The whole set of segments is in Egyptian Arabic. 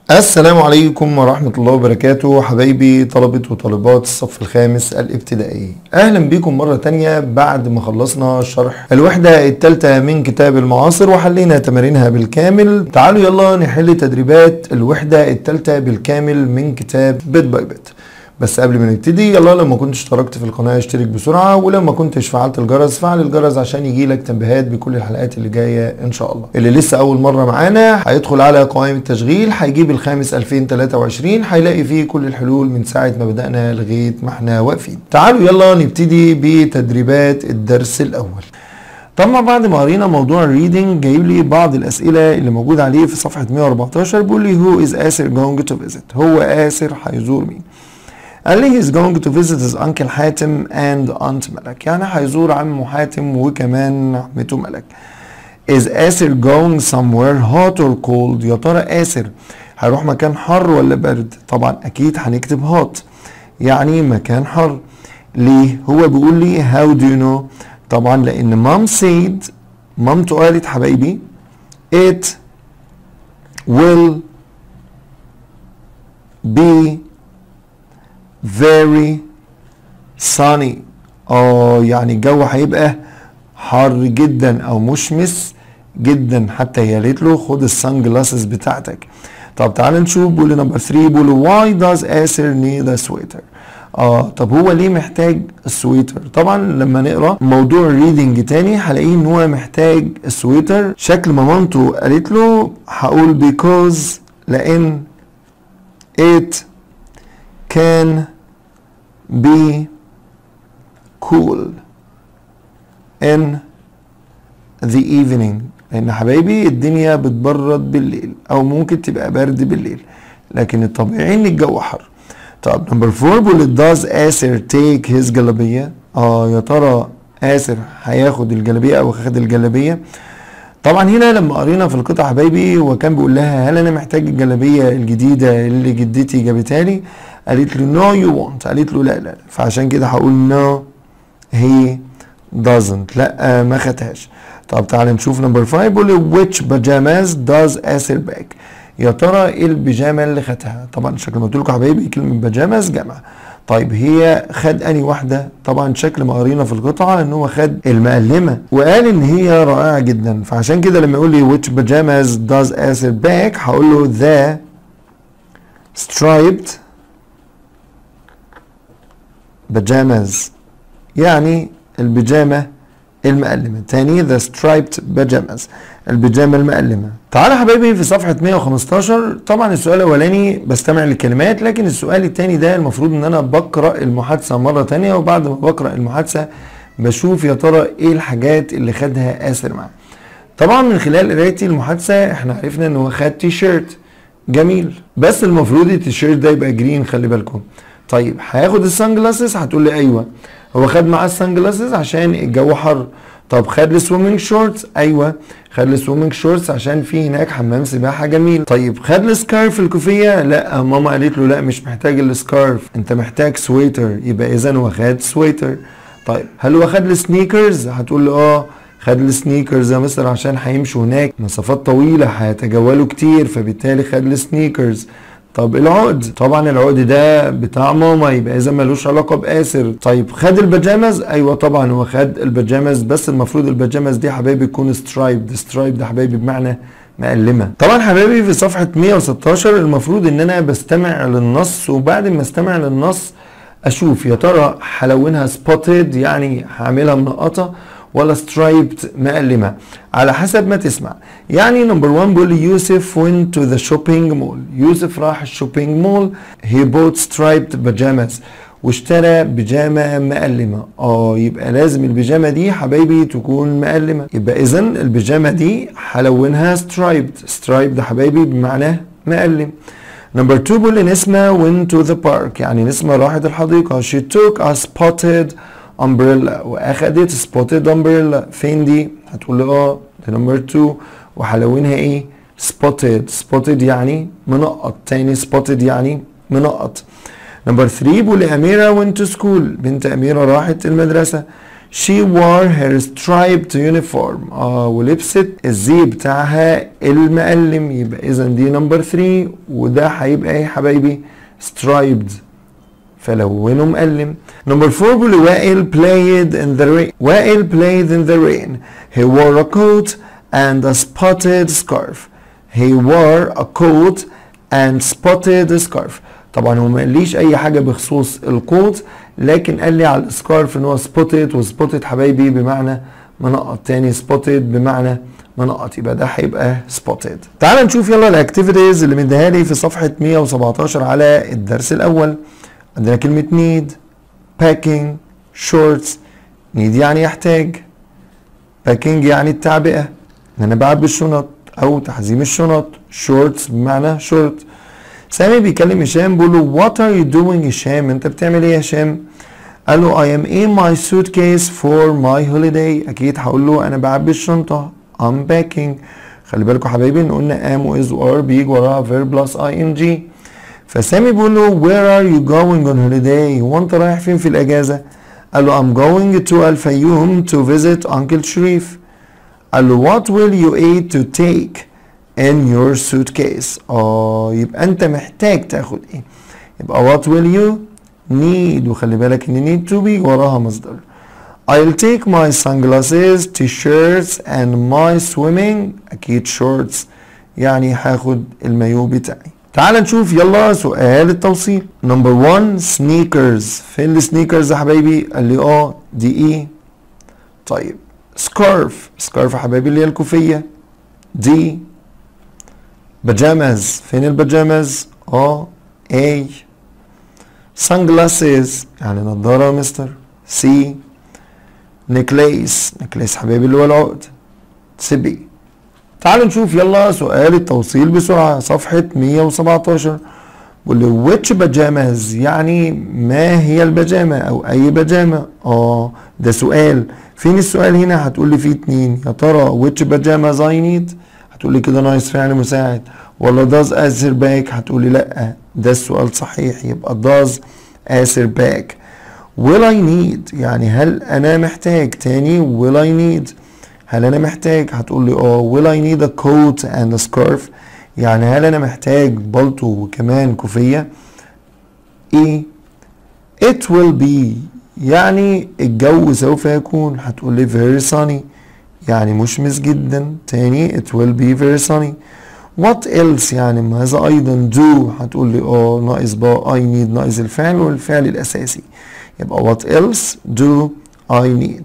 السلام عليكم ورحمة الله وبركاته حبايبي طلبة وطالبات الصف الخامس الابتدائي أهلا بكم مرة تانية بعد ما خلصنا شرح الوحدة التالتة من كتاب المعاصر وحلينا تمارينها بالكامل تعالوا يلا نحل تدريبات الوحدة التالتة بالكامل من كتاب بيت باي بيت بس قبل ما نبتدي يلا لو ما كنتش اشتركت في القناه اشترك بسرعه ولو ما كنتش فعلت الجرس فعل الجرس عشان يجيلك تنبيهات بكل الحلقات اللي جايه ان شاء الله اللي لسه اول مره معانا هيدخل على قوائم التشغيل هيجيب الخامس 2023 هيلاقي فيه كل الحلول من ساعه ما بدانا لغايه ما احنا واقفين تعالوا يلا نبتدي بتدريبات الدرس الاول طبعا بعد ما قرينا موضوع الريدنج جايب لي بعض الاسئله اللي موجوده عليه في صفحه 114 بيقول لي هو از اسر جونج تو فيزيت هو اسر هيزور مين قال لي he's going to visit his uncle حاتم and aunt ملك يعني هيزور عمه حاتم وكمان عمته ملك is آسر going somewhere hot or cold يا ترى آسر هيروح مكان حر ولا برد طبعا اكيد هنكتب hot يعني مكان حر ليه هو بيقول لي how do you know طبعا لان مام said مامته قالت حبايبي it will be very sunny اه يعني الجو هيبقى حر جدا او مشمس جدا حتى هي قالت له خد السان جلاسز بتاعتك طب تعال نشوف بيقول نمبر 3 بيقول why does آسر need a sweater اه طب هو ليه محتاج السويتر طبعا لما نقرا موضوع الريدنج تاني هلاقيه ان هو محتاج السويتر شكل ما مامته قالت له هقول because لان it can be cool in the evening لان حبايبي الدنيا بتبرد بالليل او ممكن تبقى برد بالليل لكن الطبيعي ان الجو حر طب نمبر 4 بيقول does آسر take his جلابية اه يا ترى آسر هياخد الجلابية او هياخد الجلابية طبعا هنا لما قرينا في القطعة حبايبي وكان بيقول لها هل انا محتاج الجلابية الجديدة اللي جدتي جابتها لي قالت له no you won't قالت له لا لا لا فعشان كده هقول no he doesn't لا ما خدهاش طب تعالى نشوف نمبر 5 بيقول لي which pajamas does آسر back يا ترى ايه البيجامه اللي خدها طبعا شكل ما قلت لكم حبايبي كلمه بيجاماز جمع طيب هي خد اني واحده طبعا شكل ما قرينا في القطعه ان هو خد المقلمه وقال ان هي رائعه جدا فعشان كده لما يقول لي which pajamas does آسر back هقول له the striped pajamas يعني البيجامه المقلمه تاني the striped pajamas البيجامه المقلمه تعالى حبايبي في صفحه 115 طبعا السؤال الاولاني بستمع للكلمات لكن السؤال الثاني ده المفروض ان انا بقرا المحادثه مره ثانيه وبعد ما بقرا المحادثه بشوف يا ترى ايه الحاجات اللي خدها آسر معاه طبعا من خلال قرايتي المحادثه احنا عرفنا ان هو خد تي شيرت جميل بس المفروض التيشيرت ده يبقى جرين خلي بالكم طيب هياخد السان جلاسز هتقول لي ايوه هو خد معاه السان جلاسز عشان الجو حر طب خد السويمنج شورتس ايوه خد السويمنج شورتس عشان في هناك حمام سباحه جميل طيب خد السكارف الكوفيه لا ماما قالت له لا مش محتاج السكارف انت محتاج سويتر يبقى اذا هو خد سويتر طيب هل هو خد السنيكرز هتقول له اه خد السنيكرز يا مستر عشان هيمشوا هناك مسافات طويله هيتجولوا كتير فبالتالي خد السنيكرز طب العقد طبعا العقد ده بتاع ماما يبقى اذا ملوش علاقه باسر طيب خد البيجامز ايوه طبعا هو خد البيجامز بس المفروض البيجامز دي حبايبي تكون سترايبد سترايبد ده حبايبي بمعنى مقلمه طبعا حبايبي في صفحه 116 المفروض ان انا بستمع للنص وبعد ما استمع للنص اشوف يا ترى هلونها سبوتد يعني هعملها منقطه ولا سترايبت مقلمة على حسب ما تسمع يعني نمبر 1 بيقول لي يوسف went to the shopping mall يوسف راح الشوبينج مول he bought striped pajamas واشترى بيجامة مقلمة اه يبقى لازم البيجامة دي حبايبي تكون مقلمة يبقى اذا البيجامة دي هلونها striped striped حبايبي بمعنى مقلم نمبر 2 بيقول لي نسمة went to the park يعني نسمة راحت الحديقة she took a spotted umbrella واخدت spotted umbrella فين دي هتقول لي اه دي نمبر 2 وهلونها ايه spotted spotted يعني منقط تاني spotted يعني منقط نمبر 3 بيقول لي اميره went to school بنت اميره راحت المدرسه she wore her striped uniform اه ولبست الزي بتاعها المقلم يبقى اذا دي نمبر 3 وده هيبقى ايه يا حبايبي striped فلونه مقلم نمبر 4 بيقول وائل played in the rain وائل played in the rain he wore a coat and a spotted scarf he wore a coat and spotted scarf طبعا هو ما قاليش اي حاجه بخصوص القوت لكن قال لي على السكارف ان هو سبوتد وسبوتد حبايبي بمعنى منقط تاني سبوتد بمعنى منقط يبقى ده هيبقى سبوتد تعال نشوف يلا الاكتيفيتيز اللي مديها لي في صفحه 117 على الدرس الاول عندنا كلمه نيد باكينج شورتس نيد يعني يحتاج باكينج يعني التعبئه ان انا بعبي الشنط او تحزيم الشنط شورتس بمعنى شورت سامي بيكلم هشام بيقول له وات ار يو دوينج هشام انت بتعمل ايه يا هشام قال له I am in my suitcase for my holiday اكيد هقول له انا بعبي الشنطه I'm packing خلي بالكم حبايبي ان قلنا am و is و are بيجي وراها verb plus ing فسامي بيقول له where are you going on holiday هو انت رايح فين في الاجازه قال له I'm going to الفيوم to visit Uncle شريف قال له what will you eat to take in your suitcase اه يبقى انت محتاج تاخد ايه يبقى what will you need وخلي بالك ان need to be وراها مصدر I'll take my sunglasses t-shirts and my swimming اكيد shorts يعني هاخد المايو بتاعي تعال نشوف يلا سؤال التوصيل نمبر 1 سنيكرز فين السنيكرز يا حبايبي قال لي اه دي ايه طيب سكارف سكارف يا حبايبي اللي هي الكوفيه دي بجامز فين البجامز اه اي سانجلاسز يعني نظارة يا مستر سي نكليس نكليس حبايبي اللي هو العقد سبي تعالوا نشوف يلا سؤال التوصيل بسرعة صفحة 117 بيقول لي which pajamas يعني ما هي البجامة أو أي بجامة اه ده سؤال فين السؤال هنا هتقول لي فيه اتنين يا ترى which pajamas I need هتقول لي كده ناقص فعل مساعد ولا does answer back هتقول لي لا ده السؤال صحيح يبقى does answer back will I need يعني هل انا محتاج تاني will I need هل انا محتاج هتقول لي اه will I need a coat and a scarf يعني هل انا محتاج بلطو وكمان كوفية ايه it will be يعني الجو سوف يكون هتقول لي very sunny يعني مشمس جدا تاني it will be very sunny what else يعني ماذا ايضا do هتقول لي اه ناقص بقى I need ناقص الفعل والفعل الاساسي يبقى what else do I need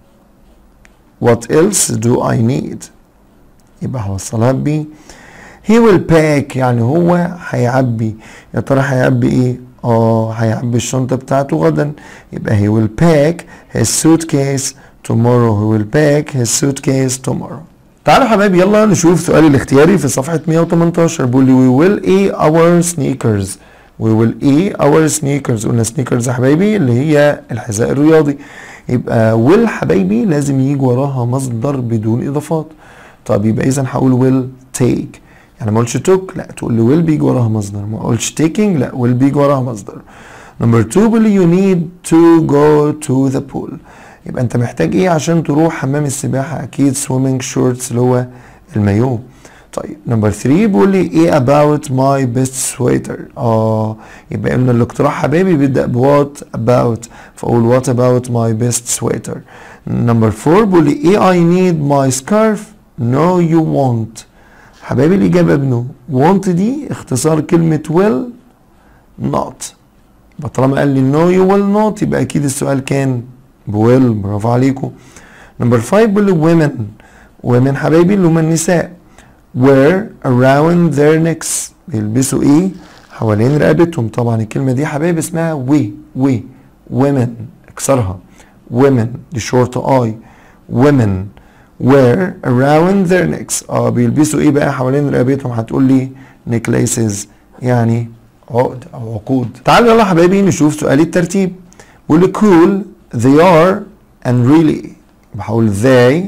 what else do I need يبقى هوصلها ب he will pack يعني هو هيعبي يا ترى هيعبي ايه اه هيعبي الشنطة بتاعته غدا يبقى he will pack his suitcase tomorrow he will pack his suitcase tomorrow تعالوا يا حبايبي يلا نشوف سؤالي الاختياري في صفحة 118 بيقول لي we will eat our sneakers we will eat our sneakers قلنا sneakers يا حبايبي اللي هي الحذاء الرياضي يبقى will حبايبي لازم يجي وراها مصدر بدون اضافات طب يبقى اذا هقول will take يعني ما اقولش took لا تقول لي will بيجي وراها مصدر ما اقولش taking لا will بيجي وراها مصدر نمبر 2 بيقول لي you need to go to the pool يبقى انت محتاج ايه عشان تروح حمام السباحه اكيد swimming shorts اللي هو المايو طيب نمبر 3 بيقول لي ايه about my best sweater اه يبقى قلنا الاقتراح حبايبي بيبدا بوات about فاقول what about my best sweater نمبر 4 بيقول لي ايه I need my scarf no you won't حبايبي الاجابه بنو want دي اختصار كلمه will not يبقى طالما قال لي no you will not يبقى اكيد السؤال كان بويل برافو عليكم نمبر 5 بيقول لي women women حبايبي اللي هم النساء wear around their necks بيلبسوا ايه حوالين رقبتهم طبعا الكلمه دي حبايبي اسمها وي وي women اكسرها women دي شورت اي women wear around their necks اه بيلبسوا ايه بقى حوالين رقبتهم هتقول لي necklaces يعني عقد او عقود تعالوا يلا حبايبي نشوف سؤال الترتيب بيقول لي cool they are and really بحاول they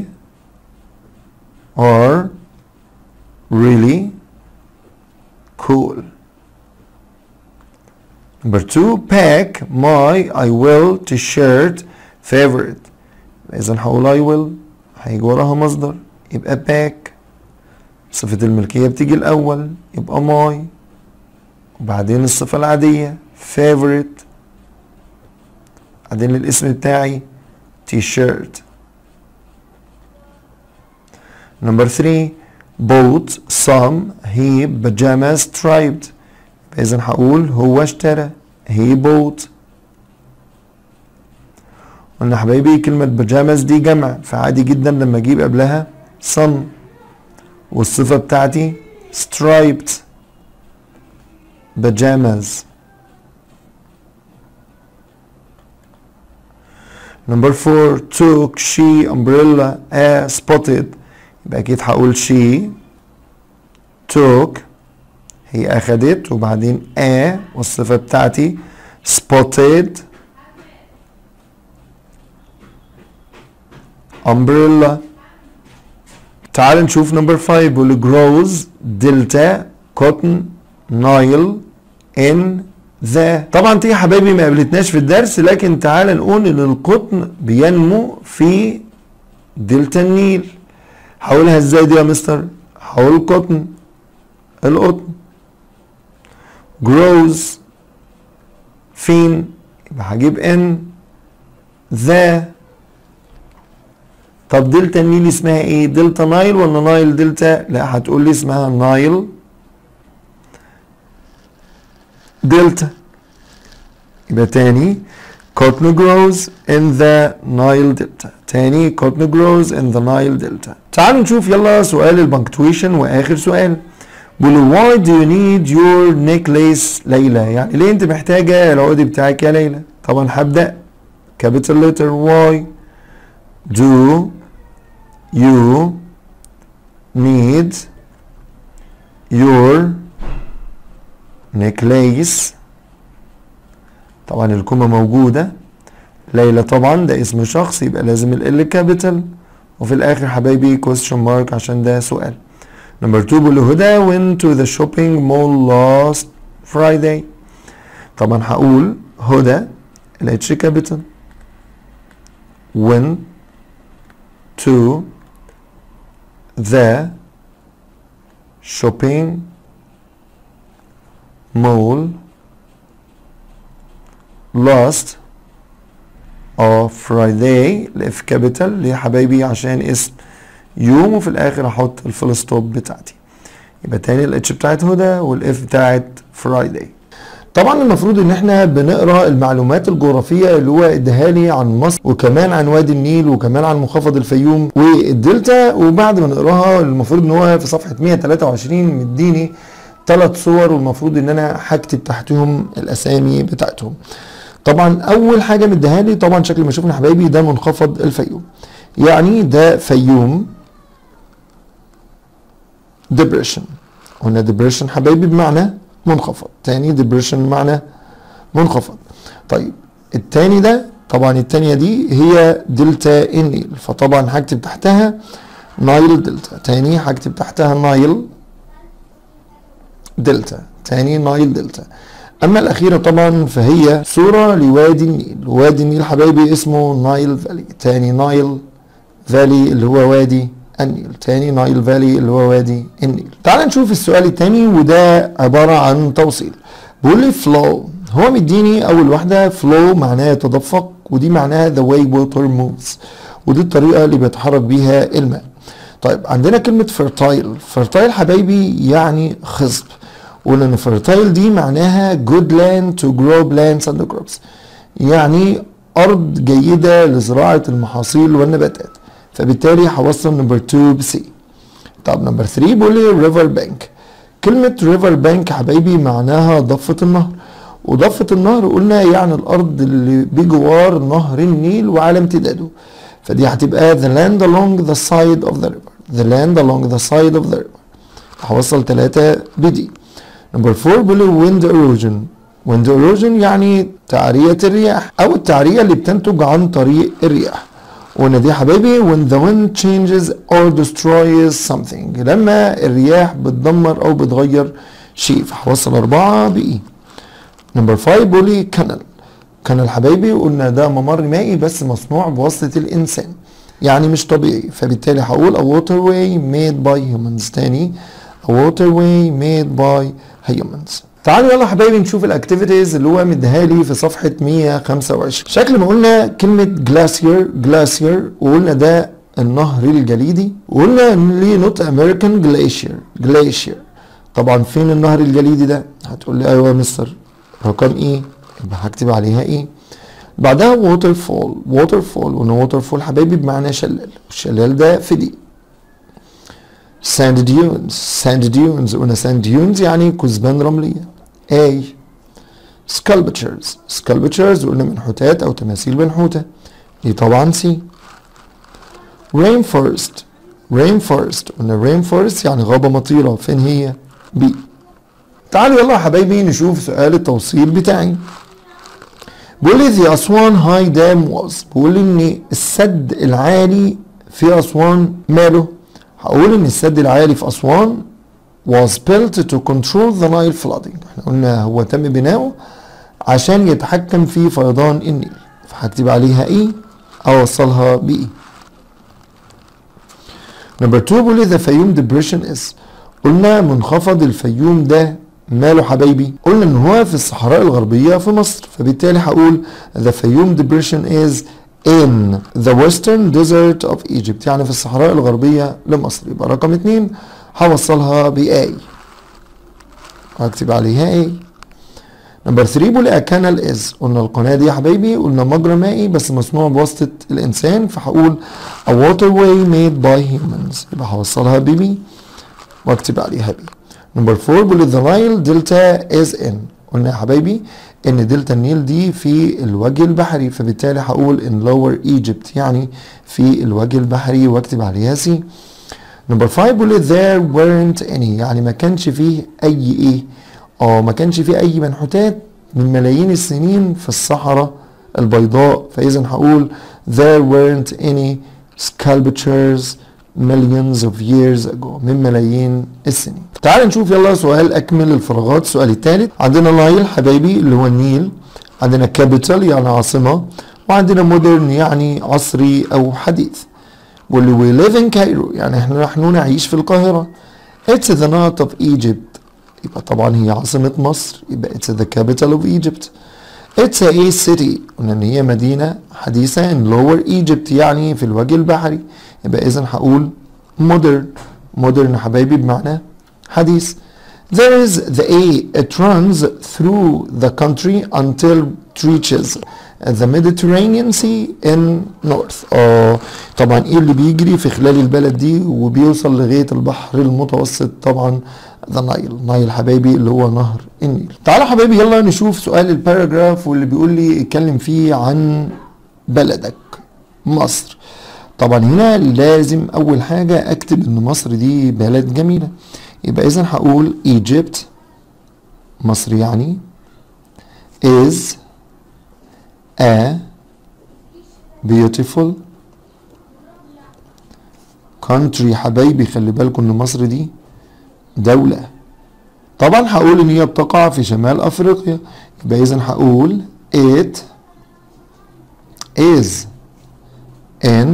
are really cool number two pack my I will t-shirt favorite إذا هقول I will هيجي وراها مصدر يبقى back صفة الملكية بتيجي الأول يبقى my وبعدين الصفة العادية favorite بعدين الاسم بتاعي t-shirt number three bought some he pajamas striped إذا هقول هو اشترى he bought قلنا حبايبي كلمة بيجامز دي جمع فعادي جدا لما اجيب قبلها some والصفة بتاعتي striped pajamas Number four took she umbrella a spotted يبقى أكيد هقول she took هي أخدت وبعدين a والصفة بتاعتي spotted umbrella تعال نشوف نمبر 5 بيقول grows delta cotton nile in ذا طبعا دي يا حبايبي ما قابلتناش في الدرس لكن تعال نقول ان القطن بينمو في دلتا النيل هقولها ازاي دي يا مستر هقول قطن القطن grows فين يبقى هجيب ان ذا طب دلتا النيل اسمها ايه دلتا نايل ولا نايل دلتا لا هتقول لي اسمها نايل دلتا يبقى تاني cotton grows in the Nile Delta تاني cotton grows in the Nile Delta تعالوا نشوف يلا سؤال البنكتويشن واخر سؤال بيقولوا why do you need your necklace ليلى يعني ليه انت محتاجة العقد بتاعك يا ليلى طبعا هبدأ capital letter why do you need your necklace طبعا الكومة موجودة ليلى طبعا ده اسم شخص يبقى لازم ال كابيتال وفي الاخر حبايبي question mark عشان ده سؤال نمبر 2 بيقول هدى went to the shopping mall last Friday طبعا هقول هدى الاتش كابيتال went to the shopping mall last اه فرايداي الاف كابيتال ليه يا حبايبي عشان اسم يوم وفي الاخر احط الفول ستوب بتاعتي يبقى تاني الاتش بتاعت هدى والاف بتاعت فرايداي طبعا المفروض ان احنا بنقرا المعلومات الجغرافيه اللي هو اداها لي عن مصر وكمان عن وادي النيل وكمان عن منخفض الفيوم والدلتا وبعد ما نقراها المفروض ان هو في صفحه 123 مديني ثلاث صور والمفروض ان انا هكتب تحتهم الاسامي بتاعتهم طبعا اول حاجه مديها لي طبعا شكل ما شفنا حبايبي ده منخفض الفيوم يعني ده فيوم ديبريشن قلنا ديبريشن حبايبي بمعنى منخفض تاني ديبريشن بمعنى منخفض طيب التاني ده طبعا التانية دي هي دلتا النيل فطبعا هكتب تحتها نايل دلتا تاني هكتب تحتها نايل دلتا تاني نايل دلتا اما الاخيره طبعا فهي صوره لوادي النيل وادي النيل حبايبي اسمه نايل فالي تاني نايل فالي اللي هو وادي النيل تاني نايل فالي اللي هو وادي النيل تعال نشوف السؤال التاني وده عباره عن توصيل بيقول لي فلو هو مديني اول واحده فلو معناها يتدفق ودي معناها the way water moves ودي الطريقه اللي بيتحرك بيها الماء طيب عندنا كلمه fertile fertile حبايبي يعني خصب قلنا ان fertile دي معناها good land to grow plants and crops يعني ارض جيده لزراعه المحاصيل والنباتات فبالتالي هوصل نمبر 2 بسي طب نمبر 3 بيقول لي ريفر بانك كلمه ريفر بانك حبايبي معناها ضفه النهر وضفه النهر قلنا يعني الارض اللي بجوار نهر النيل وعلى امتداده فدي هتبقى the land along the side of the river the land along the side of the river هوصل 3 بدي نمبر 4 بيقول wind erosion wind erosion يعني تعرية الرياح أو التعرية اللي بتنتج عن طريق الرياح وقلنا دي يا حبايبي when the wind changes or destroys something لما الرياح بتدمر أو بتغير شيء فهوصل أربعة بإي نمبر 5 بيقول لي كانال كانال حبايبي قلنا ده ممر مائي بس مصنوع بواسطة الإنسان يعني مش طبيعي فبالتالي هقول a waterway made by humans تاني a waterway made by humans تعالوا يلا حبايبي نشوف الاكتيفيتيز اللي هو مديها لي في صفحه 125 شكل ما قلنا كلمه جلاسير جلاسير وقلنا ده النهر الجليدي وقلنا ان ليه نوت امريكان جلاشير جلاشير طبعا فين النهر الجليدي ده هتقول لي ايوه يا مستر رقم ايه يبقى هكتب عليها ايه بعدها ووتر فول ووتر فول قلنا ووتر فول حبايبي بمعنى شلال الشلال ده في دي ساند ديونز ساند ديونز قلنا ساند ديونز يعني كثبان رملية A sculptures sculptures قلنا منحوتات أو تماثيل منحوتة دي طبعا C rainforest rainforest قلنا rainforest يعني غابة مطيرة فين هي B تعالوا يلا يا حبايبي نشوف سؤال التوصيل بتاعي بيقول لي the أسوان هاي دام was بيقول لي إن السد العالي في أسوان ماله هقول ان السد العالي في اسوان was built to control the Nile flooding احنا قلنا هو تم بناؤه عشان يتحكم في فيضان النيل فهكتب عليها ايه اوصلها بايه نمبر 2 بيقول لي the فيوم depression is قلنا منخفض الفيوم ده ماله حبايبي قلنا ان هو في الصحراء الغربية في مصر فبالتالي هقول the فيوم depression is in the western desert of Egypt يعني في الصحراء الغربية لمصر يبقى رقم اتنين هوصلها ب A هكتب عليها A نمبر 3 بيقول لي كانال از قلنا القناة دي يا حبايبي قلنا مجرى مائي بس مصنوع بواسطة الإنسان فهقول a waterway made by humans يبقى هوصلها ب B واكتب عليها B نمبر 4 بيقول لي the Nile delta is in قلنا يا حبايبي ان دلتا النيل دي في الوجه البحري فبالتالي هقول in lower Egypt يعني في الوجه البحري واكتب عليها سي نمبر 5 بيقول لي there weren't any يعني ما كانش فيه اي ايه اه ما كانش فيه اي منحوتات من ملايين السنين في الصحراء البيضاء فاذا هقول there weren't any sculptures millions of years ago من ملايين السنين تعال نشوف يلا سؤال اكمل الفراغات السؤال الثالث عندنا نايل حبايبي اللي هو النيل عندنا كابيتال يعني عاصمة وعندنا مودرن يعني عصري او حديث واللي we live in Cairo يعني احنا نحن نعيش في القاهرة it's the north of Egypt يبقى طبعا هي عاصمة مصر يبقى it's the capital of Egypt it's a city قلنا ان هي مدينة حديثة in lower Egypt يعني في الوجه البحري يبقى اذا هقول modern modern حبايبي بمعنى حديث there is the A it runs through the country until it reaches the Mediterranean Sea in north اه طبعا ايه اللي بيجري في خلال البلد دي وبيوصل لغايه البحر المتوسط طبعا ذا نايل نايل حبايبي اللي هو نهر النيل تعالوا حبايبي يلا نشوف سؤال الباراجراف واللي بيقول لي اتكلم فيه عن بلدك مصر طبعا هنا لازم اول حاجه اكتب ان مصر دي بلد جميله يبقى اذا هقول Egypt مصر يعني is a beautiful country حبايبي خلي بالكم ان مصر دي دولة طبعا هقول ان هي بتقع في شمال افريقيا يبقى اذا هقول it is in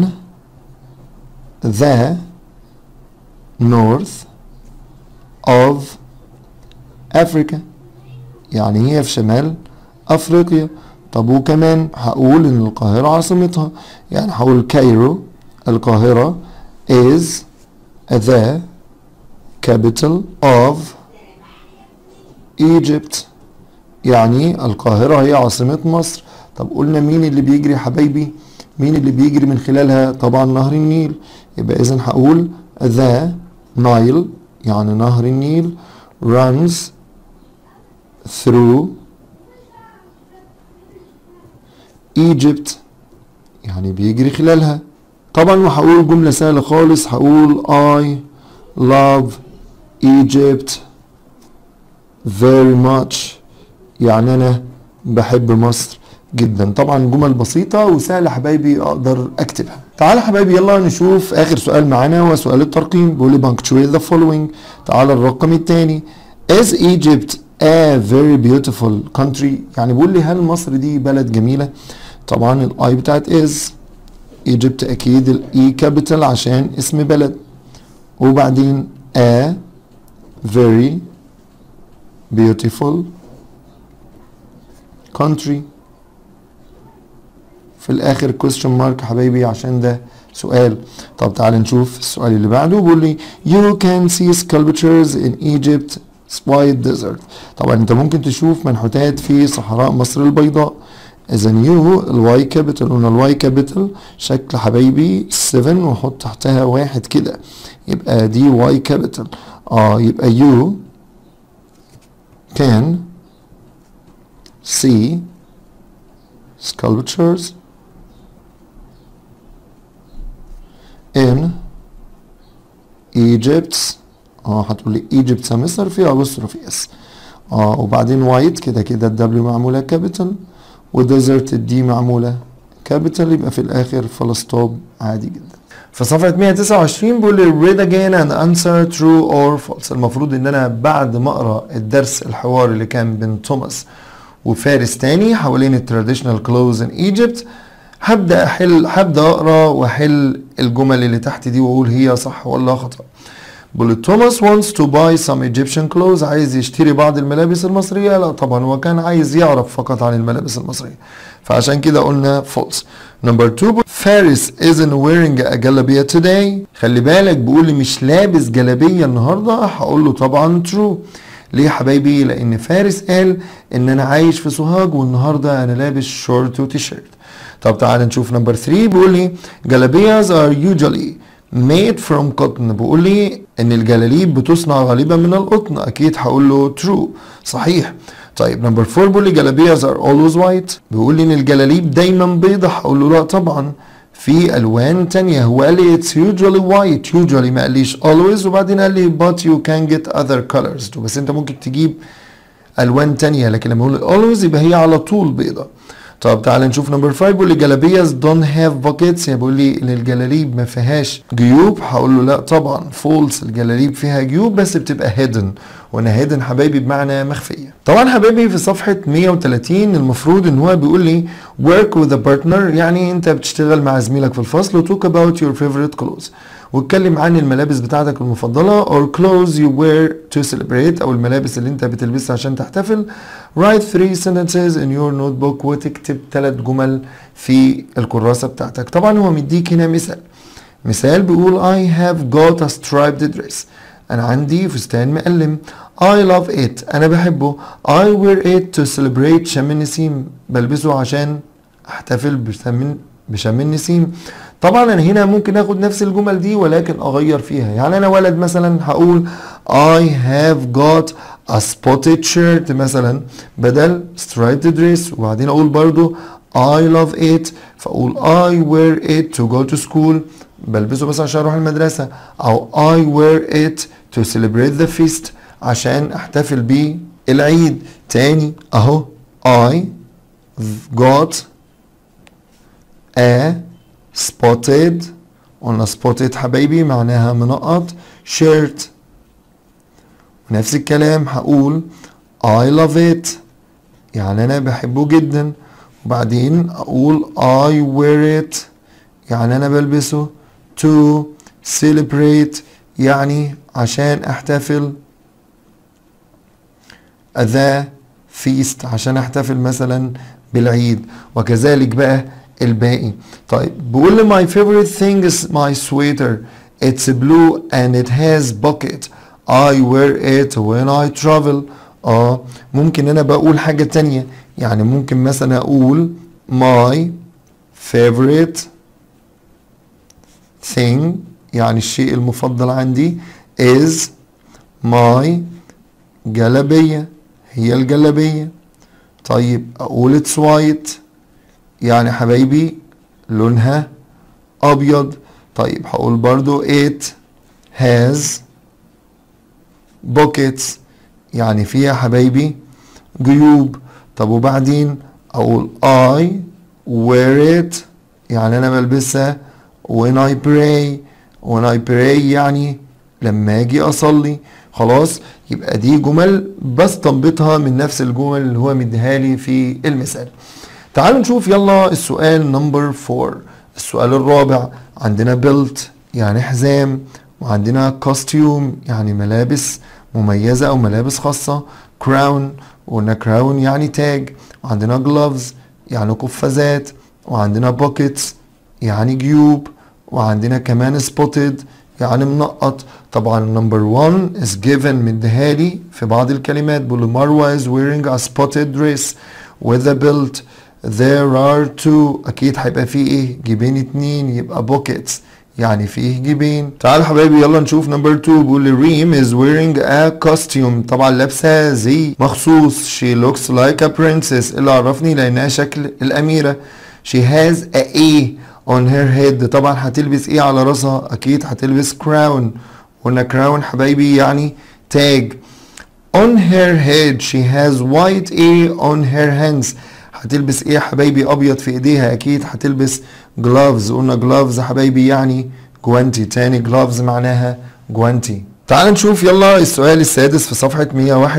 the north of Africa يعني هي في شمال افريقيا طب وكمان هقول ان القاهرة عاصمتها يعني هقول كايرو القاهرة is the capital of Egypt يعني القاهرة هي عاصمة مصر طب قلنا مين اللي بيجري يا حبايبي مين اللي بيجري من خلالها طبعا نهر النيل يبقى اذا هقول the Nile يعني نهر النيل runs through Egypt يعني بيجري خلالها طبعا وهقول جملة سهلة خالص هقول I love Egypt very much يعني أنا بحب مصر جدا طبعا جمل بسيطة وسهلة حبايبي أقدر أكتبها تعالى حبايبي يلا نشوف آخر سؤال معانا هو سؤال الترقيم بيقول لي punctuate the following تعالى الرقم الثاني Is Egypt a very beautiful country يعني بيقول لي هل مصر دي بلد جميلة طبعا الاي بتاعت is Egypt اكيد الاي كابيتال عشان اسم بلد وبعدين a very beautiful country في الاخر question mark حبايبي عشان ده سؤال طب تعال نشوف السؤال اللي بعده بيقول لي you can see sculptures in Egypt white desert طبعا انت ممكن تشوف منحوتات في صحراء مصر البيضاء اذا يو الواي كابيتال قلنا الواي كابيتال شكل حبايبي 7 وحط تحتها واحد كده يبقى دي واي كابيتال اه يبقى يو can see sculptures in Egypt اه هتقول لي Egypt مصر فيها apostrophe اس اه وبعدين وايت كده كده الدبليو معموله كابيتال وديزرت الدي معموله كابيتال يبقى في الاخر فول ستوب عادي جدا في صفحة 129 بيقول لي read again and answer true or false المفروض ان انا بعد ما اقرا الدرس الحوار اللي كان بين توماس وفارس تاني حوالين التراديشنال كلوز ان ايجيبت هبدا احل هبدا اقرا واحل الجمل اللي تحت دي واقول هي صح ولا خطا بيقول توماس wants to buy some Egyptian clothes عايز يشتري بعض الملابس المصرية لا طبعا هو كان عايز يعرف فقط عن الملابس المصرية فعشان كده قلنا false number two فارس isn't wearing a جلابية today خلي بالك بيقول لي مش لابس جلابية النهاردة هقول له طبعا true ليه يا حبايبي لان فارس قال ان انا عايش في سوهاج والنهارده انا لابس شورت وتيشيرت طب تعال نشوف نمبر 3 بيقول لي جلابيas are usually made from cotton بيقول لي ان الجلاليب بتصنع غالبا من القطن اكيد هقول له true صحيح طيب نمبر 4 بيقول لي جلابيas are always white بيقول لي ان الجلاليب دايما بيضة هقول له لا طبعا في الوان تانية هو قال لي it's usually white usually ما قاليش always وبعدين قال لي but you can get other colors بس انت ممكن تجيب الوان تانية لكن لما اقول always يبقى هي على طول بيضة طب تعال نشوف نمبر 5 بيقول لي جلابيز don't have buckets يعني بيقول لي ان الجلاليب ما فيهاش جيوب هقول له لا طبعا فولس الجلاليب فيها جيوب بس بتبقى هيدن وانا هيدن حبايبي بمعنى مخفيه طبعا حبايبي في صفحه 130 المفروض ان هو بيقول لي work with a partner يعني انت بتشتغل مع زميلك في الفصل وتوك about your favorite clothes واتكلم عن الملابس بتاعتك المفضلة or clothes you wear to celebrate أو الملابس اللي أنت بتلبسها عشان تحتفل write three sentences in your notebook وتكتب ثلاث جمل في الكراسة بتاعتك طبعا هو مديك هنا مثال مثال بيقول I have got a striped dress أنا عندي فستان مقلم I love it أنا بحبه I wear it to celebrate شم النسيم بلبسه عشان أحتفل بشم بشم النسيم طبعا انا هنا ممكن اخد نفس الجمل دي ولكن اغير فيها يعني انا ولد مثلا هقول I have got a spotted shirt مثلا بدل striped dress وبعدين اقول برضو I love it فاقول I wear it to go to school بلبسه بس عشان اروح المدرسة او I wear it to celebrate the feast عشان احتفل بيه العيد تاني اهو I got a spotted قلنا spotted حبايبي معناها منقط shirt نفس الكلام هقول I love it يعني أنا بحبه جدا وبعدين أقول I wear it يعني أنا بلبسه to celebrate يعني عشان أحتفل the feast عشان أحتفل مثلا بالعيد وكذلك بقى الباقي طيب بيقول لي my favorite thing is my sweater it's blue and it has pocket I wear it when I travel اه ممكن انا بقول حاجة تانية يعني ممكن مثلا اقول my favorite thing يعني الشيء المفضل عندي is my جلبية هي الجلبية طيب اقول it's white يعني حبايبي لونها ابيض طيب هقول برضو it has pockets يعني فيها حبايبي جيوب طب وبعدين اقول I wear it يعني انا بلبسها when I pray when I pray يعني لما اجي اصلي خلاص يبقى دي جمل بستنبطها من نفس الجمل اللي هو مديها لي في المثال تعالوا نشوف يلا السؤال نمبر 4 السؤال الرابع عندنا built يعني حزام وعندنا costume يعني ملابس مميزة أو ملابس خاصة crown وقلنا crown يعني تاج وعندنا gloves يعني قفازات وعندنا pockets يعني جيوب وعندنا كمان spotted يعني منقط طبعا number one is given مديهالي في بعض الكلمات بقول مروة is wearing a spotted dress with a belt there are two اكيد هيبقى فيه ايه جيبين اتنين يبقى pockets يعني فيه جيبين تعالوا حبايبي يلا نشوف نمبر 2 بيقول لي ريم is wearing a costume طبعا لابسه زي مخصوص she looks like a princess اللي عرفني لانها شكل الاميره she has a A on her head طبعا هتلبس ايه على راسها اكيد هتلبس crown قلنا crown حبايبي يعني تاج on her head she has white A on her hands هتلبس ايه يا حبايبي ابيض في ايديها اكيد هتلبس gloves قلنا gloves حبايبي يعني جوانتي تاني gloves معناها جوانتي تعال نشوف يلا السؤال السادس في صفحة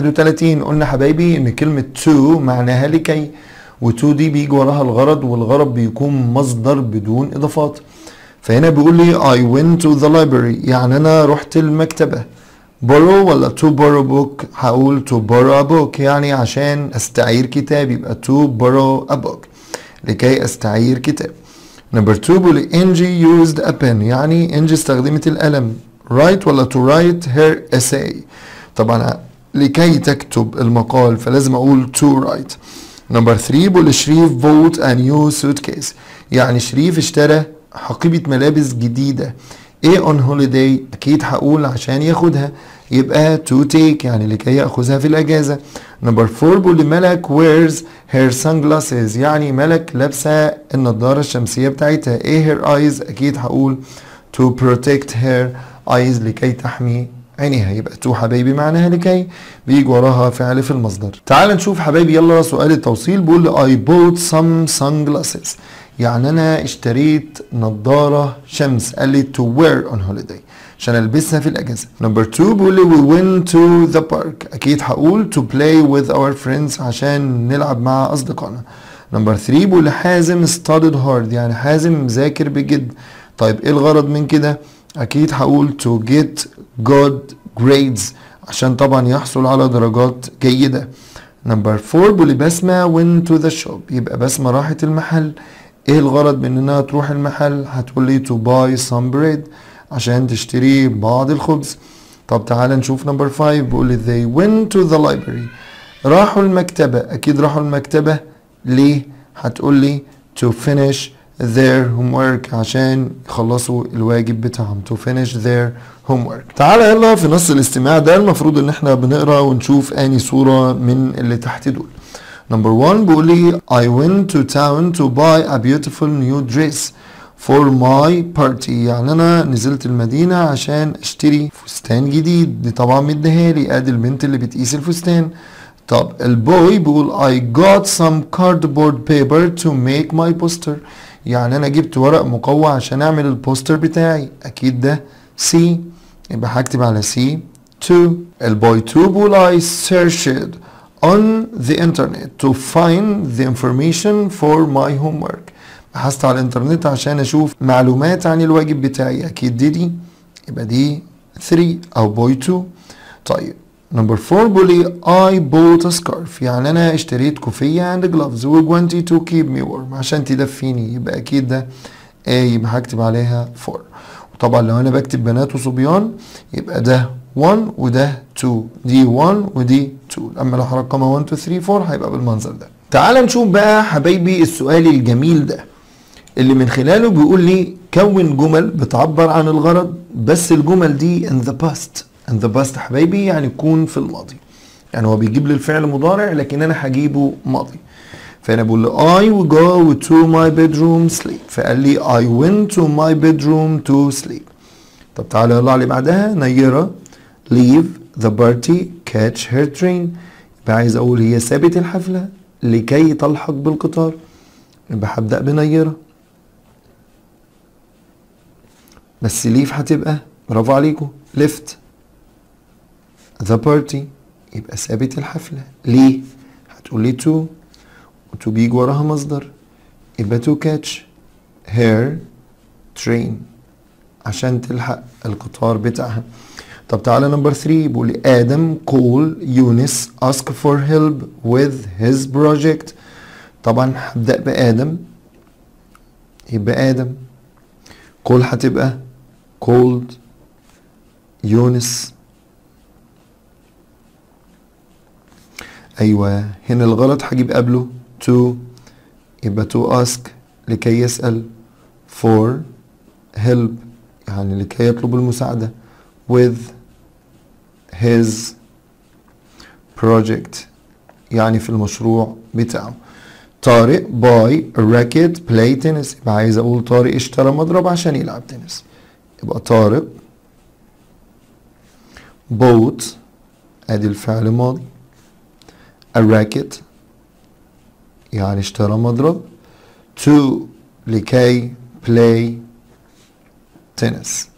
131 قلنا حبايبي ان كلمة to معناها لكي و2 دي بيجي وراها الغرض والغرض بيكون مصدر بدون اضافات فهنا بيقول لي I went to the library يعني انا رحت المكتبة borrow ولا to borrow book هقول to borrow a book يعني عشان استعير كتاب يبقى to borrow a book لكي استعير كتاب نمبر 2 بيقول لي انجي used a pen يعني انجي استخدمت القلم write ولا to write her essay طبعا لكي تكتب المقال فلازم اقول to write نمبر 3 بيقول لي شريف bought a new suitcase يعني شريف اشترى حقيبة ملابس جديدة ايه on holiday اكيد هقول عشان ياخدها يبقى to take يعني لكي ياخذها في الاجازه نمبر 4 بيقول لي ملك wears her sunglasses يعني ملك لابسه النضاره الشمسيه بتاعتها ايه her eyes اكيد هقول to protect her eyes لكي تحمي عينيها يبقى تو حبايبي معناها لكي بيجي وراها فعل في المصدر تعال نشوف حبايبي يلا سؤال التوصيل بيقول لي I bought some sunglasses يعني انا اشتريت نظارة شمس قال لي to wear on holiday عشان البسها في الاجازة نمبر 2 بيقول لي we went to the park اكيد هقول to play with our friends عشان نلعب مع اصدقائنا نمبر 3 بيقول لي حازم studied hard يعني حازم ذاكر بجد طيب ايه الغرض من كده اكيد هقول to get good grades عشان طبعا يحصل على درجات جيدة نمبر 4 بيقول لي بسمة went to the shop يبقى بسمة راحت المحل ايه الغرض من انها تروح المحل هتقول لي to buy some bread عشان تشتري بعض الخبز طب تعالى نشوف نمبر 5 بيقول لي they went to the library راحوا المكتبة اكيد راحوا المكتبة ليه هتقول لي to finish their homework عشان يخلصوا الواجب بتاعهم to finish their homework تعالى يلا في نص الاستماع ده المفروض ان احنا بنقرا ونشوف اني صورة من اللي تحت دول نمبر 1 بيقول لي I went to town to buy a beautiful new dress for my party يعني انا نزلت المدينة عشان اشتري فستان جديد دي طبعا مديها لي ادي البنت اللي بتقيس الفستان طب البوي بيقول I got some cardboard paper to make my poster يعني انا جبت ورق مقوى عشان اعمل البوستر بتاعي اكيد ده سي يبقى هكتب على سي 2 البوي 2 بيقول I searched on the internet to find the information for my homework بحثت على الانترنت عشان اشوف معلومات عن الواجب بتاعي اكيد دي دي يبقى دي 3 او بوي 2 طيب نمبر 4 بيقول لي I bought a scarf يعني انا اشتريت كوفية and gloves وجوانتي to keep me warm عشان تدفيني يبقى اكيد ده A يبقى هكتب عليها 4 وطبعا لو انا بكتب بنات وصبيان يبقى ده 1 وده 2 دي 1 ودي 2 اما لو هرقمها 1 2 3 4 هيبقى بالمنظر ده تعال نشوف بقى حبايبي السؤال الجميل ده اللي من خلاله بيقول لي كون جمل بتعبر عن الغرض بس الجمل دي in the past in the past حبايبي يعني يكون في الماضي يعني هو بيجيب لي الفعل مضارع لكن انا هجيبه ماضي فانا بقول له I will go to my bedroom sleep فقال لي I went to my bedroom to sleep طب تعالى يلا اللي بعدها نيرة leave the party catch her train يبقى عايز اقول هي سابت الحفلة لكي تلحق بالقطار يبقى هبدأ بنيرة بس ليف هتبقى برافو عليكم left the party يبقى سابت الحفلة ليه هتقول لي to وتو بيجي وراها مصدر يبقى to catch her train عشان تلحق القطار بتاعها طب تعالى نمبر 3 بيقول لي ادم call يونس ask for help with his project طبعا هبدأ بآدم يبقى آدم call هتبقى called يونس ايوه هنا الغلط هجيب قبله to يبقى to ask لكي يسأل for help يعني لكي يطلب المساعدة with his project يعني في المشروع بتاعه طارق باي راكيت بلاي تنس يبقى عايز اقول طارق اشترى مضرب عشان يلعب تنس يبقى طارق بوت ادي الفعل ماضي الراكت يعني اشترى مضرب to لكي play تنس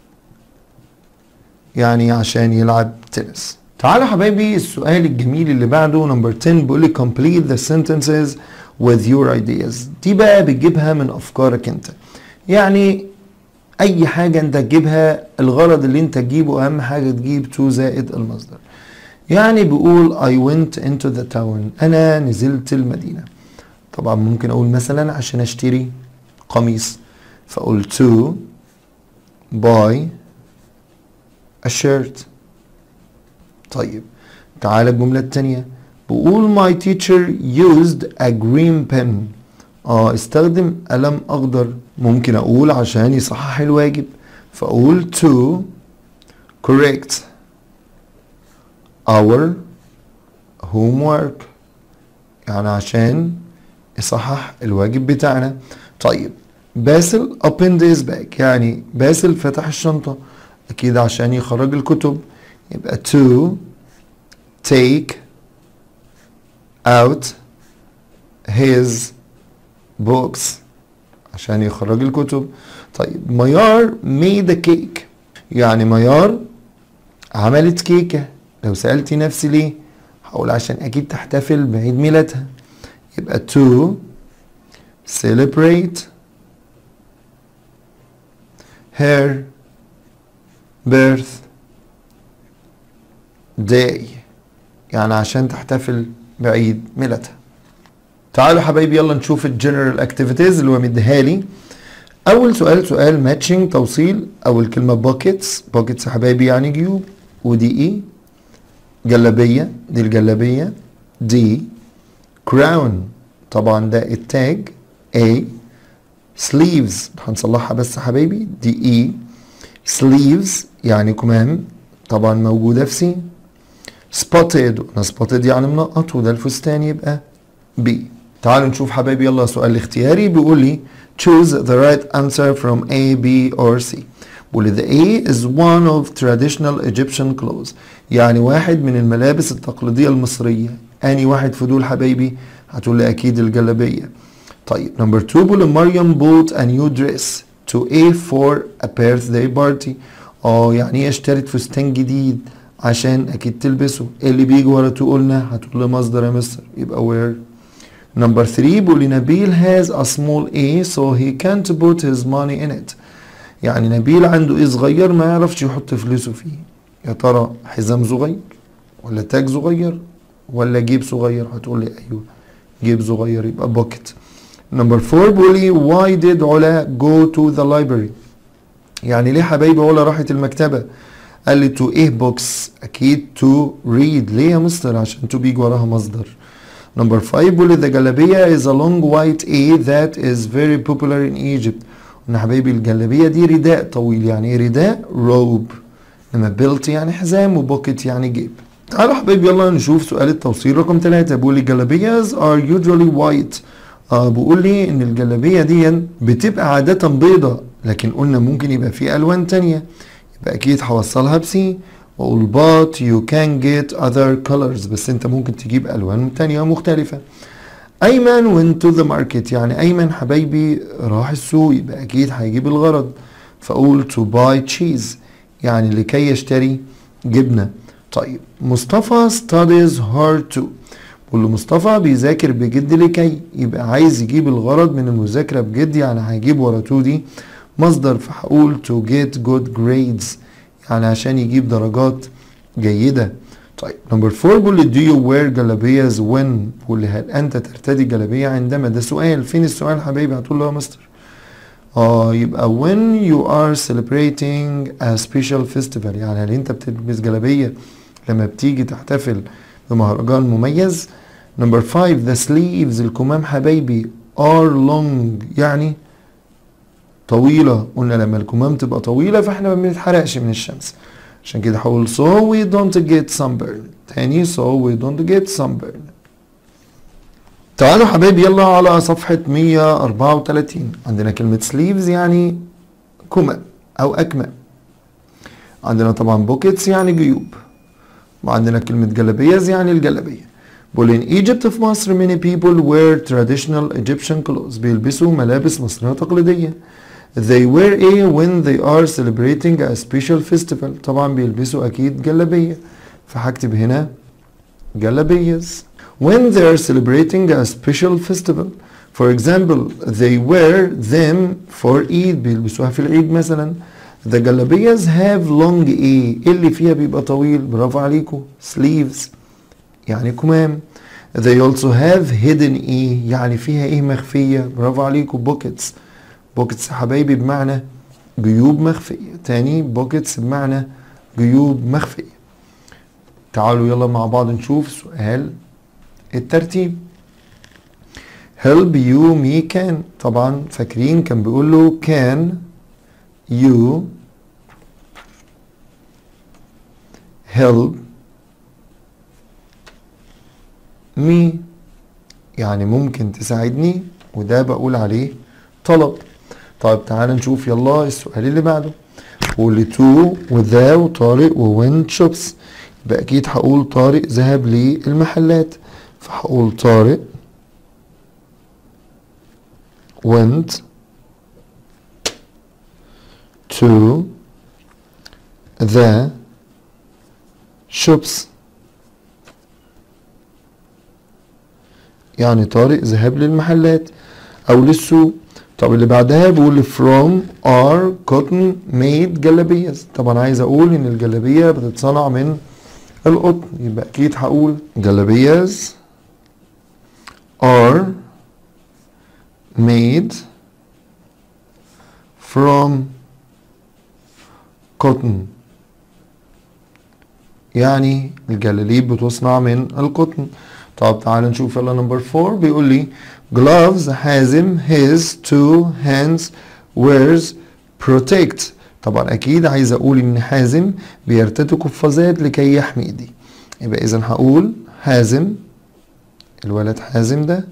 يعني عشان يلعب تنس تعالوا حبايبي السؤال الجميل اللي بعده نمبر 10 بيقول لي complete the sentences with your ideas دي بقى بتجيبها من افكارك انت يعني اي حاجة انت تجيبها الغرض اللي انت تجيبه اهم حاجة تجيب to زائد المصدر يعني بيقول I went into the town انا نزلت المدينة طبعا ممكن اقول مثلا عشان اشتري قميص فاقول to buy a shirt طيب تعال الجملة التانية بقول my teacher used a green pen اه استخدم قلم اخضر ممكن اقول عشان يصحح الواجب فاقول to correct our homework يعني عشان يصحح الواجب بتاعنا طيب باسل opened his bag يعني باسل فتح الشنطة أكيد عشان يخرج الكتب يبقى to take out his books عشان يخرج الكتب طيب ميار made a cake يعني ميار عملت كيكة لو سألتي نفسي ليه هقول عشان أكيد تحتفل بعيد ميلادها يبقى to celebrate her birth day يعني عشان تحتفل بعيد ميلادها تعالوا حبايبي يلا نشوف الجنرال اكتيفيتيز اللي هو مديها لي اول سؤال سؤال ماتشنج توصيل اول كلمه باكيتس باكيتس يا حبايبي يعني جيوب ودي اي جلابيه دي الجلابيه دي كراون طبعا ده التاج A sleeves هنصلحها بس يا حبايبي دي اي sleeves يعني كمام طبعا موجودة في سي spotted انا spotted يعني منقط وده الفستان يبقى B تعالوا نشوف حبايبي يلا سؤال اختياري بيقول لي choose the right answer from A, B or C بيقول لي the A is one of traditional Egyptian clothes يعني واحد من الملابس التقليدية المصرية أني واحد في دول حبايبي هتقول لي أكيد الجلابية طيب نمبر 2 بيقول مريم bought a new dress to A for a birthday party اه يعني ايه اشترت فستان جديد عشان اكيد تلبسه ايه اللي بيجي ورا تو قلنا هتقول لي مصدر يا مستر يبقى where نمبر 3 بيقول لي نبيل has a small A so he can't put his money in it يعني نبيل عنده ايه صغير ما يعرفش يحط فلوسه فيه يا ترى حزام صغير ولا تاج صغير ولا جيب صغير هتقول لي ايوه جيب صغير يبقى بوكيت نمبر 4 بيقول لي why did علا go to the library يعني ليه حبايبي علا راحت المكتبة قال لي to ايه بوكس اكيد to read ليه يا مستر عشان to بيجي وراها مصدر نمبر 5 بيقول لي the جلابية is a long white A that is very popular in Egypt قلنا حبايبي الجلابية دي رداء طويل يعني ايه رداء روب انما بيلت يعني حزام وبوكيت يعني جيب تعالوا حبايبي يلا نشوف سؤال التوصيل رقم 3 بيقول لي جلابيas are usually white آه بيقول لي ان الجلابيه دي بتبقى عاده بيضة لكن قلنا ممكن يبقى في الوان تانية يبقى اكيد هوصلها بسي واقول but you can get other colors بس انت ممكن تجيب الوان تانية مختلفه ايمن went to the market يعني ايمن حبايبي راح السوق يبقى اكيد هيجيب الغرض فاقول to buy cheese يعني لكي يشتري جبنه طيب مصطفى studies hard too بقول له مصطفى بيذاكر بجد لكي يبقى عايز يجيب الغرض من المذاكرة بجد يعني هيجيب ورا تو دي مصدر فهقول to get good grades يعني عشان يجيب درجات جيدة طيب نمبر فور بيقول لي do you wear جلابيز when بيقول لي هل أنت ترتدي جلابية عندما ده سؤال فين السؤال حبايبي هتقول له يا مستر اه يبقى when you are celebrating a special festival يعني هل انت بتلبس جلابية لما بتيجي تحتفل بمهرجان مميز نمبر 5 the sleeves الكمام حبايبي are long يعني طويلة قلنا لما الكمام تبقى طويلة فاحنا ما بنتحرقش من الشمس عشان كده هقول so we don't get sunburn تاني so we don't get sunburn تعالوا حبايبي يلا على صفحة 134 عندنا كلمة sleeves يعني كمام أو أكمام عندنا طبعا بوكيتس يعني جيوب وعندنا كلمة جلابيز يعني الجلابية بقول in Egypt في مصر many people wear traditional Egyptian clothes بيلبسوا ملابس مصرية تقليدية they wear a when they are celebrating a special festival طبعا بيلبسوا أكيد جلابية فهكتب هنا جلابيز when they are celebrating a special festival for example they wear them for Eid بيلبسوها في العيد مثلا the جلابيز have long a اللي فيها بيبقى طويل برافو عليكم sleeves يعني كمام they also have hidden e يعني فيها ايه مخفية برافو عليكم pockets pockets يا حبايبي بمعنى جيوب مخفية تاني pockets بمعنى جيوب مخفية تعالوا يلا مع بعض نشوف سؤال الترتيب help you me can طبعا فاكرين كان بيقول له can you help me يعني ممكن تساعدني وده بقول عليه طلب طيب تعال نشوف يلا السؤال اللي بعده قول تو وذا وطارق ووين شوبس يبقى اكيد هقول طارق ذهب للمحلات فهقول طارق went to the shops يعني طارق ذهب للمحلات او للسوق طب اللي بعدها بيقول from are cotton made جلابيز طبعا عايز اقول ان الجلابيه بتتصنع من القطن يبقى اكيد هقول جلابيز are made from cotton يعني الجلاليب بتصنع من القطن طب تعال نشوف يلا نمبر 4 بيقول لي gloves حازم his two hands wears protect طبعا اكيد عايز اقول ان حازم بيرتدي قفازات لكي يحمي ايدي يبقى اذا هقول حازم الولد حازم ده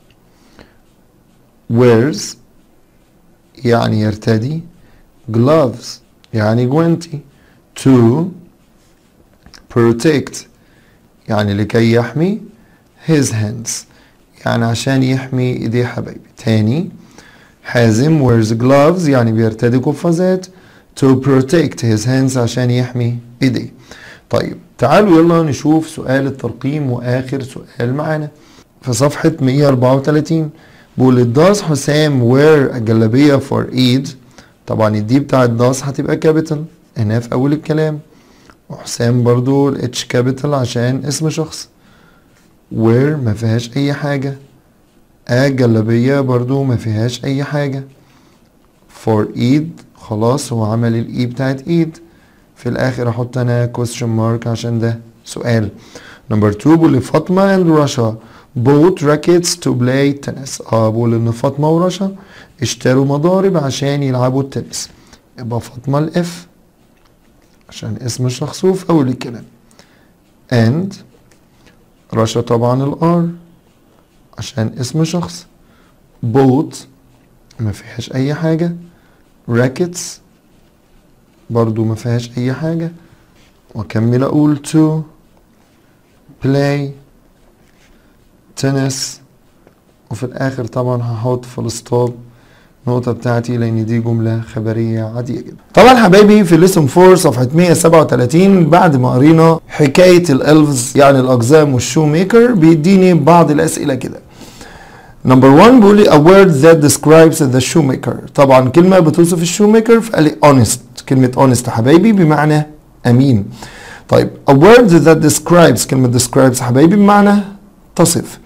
wears يعني يرتدي gloves يعني جوانتي to protect يعني لكي يحمي his hands يعني عشان يحمي ايديه حبايبي تاني حازم wears gloves يعني بيرتدي قفازات to protect his hands عشان يحمي ايديه طيب تعالوا يلا نشوف سؤال الترقيم واخر سؤال معانا في صفحة 134 بيقول الداس حسام wear الجلابية for Eid طبعا الدي بتاع الداس هتبقى كابيتال هنا في اول الكلام وحسام برضو الاتش كابيتال عشان اسم شخص وير ما فيهاش اي حاجة الجلابية برضو ما فيهاش اي حاجة فور ايد خلاص هو عمل الاي بتاعت ايد في الاخر احط انا question mark عشان ده سؤال نمبر 2 بقول لي فاطمة اند رشا bought rackets to play tennis اه بقول ان فاطمة ورشا اشتروا مضارب عشان يلعبوا التنس يبقى فاطمة الاف عشان اسم الشخص وفي اول الكلام and رشا طبعا الار عشان اسم شخص بوت ما فيهاش اي حاجة راكتس برضو ما فيهاش اي حاجة واكمل اقول to play tennis وفي الاخر طبعا هحط فول ستوب النقطة بتاعتي لأن دي جملة خبرية عادية جدا. طبعا حبايبي في ليسون 4 صفحة 137 بعد ما قرينا حكاية الألفز يعني الأقزام والشو ميكر بيديني بعض الأسئلة كده. نمبر 1 بيقول لي a word that describes the shoemaker طبعا كلمة بتوصف الشوميكر فقال لي honest كلمة honest حبايبي بمعنى أمين. طيب a word that describes كلمة describes حبايبي بمعنى تصف.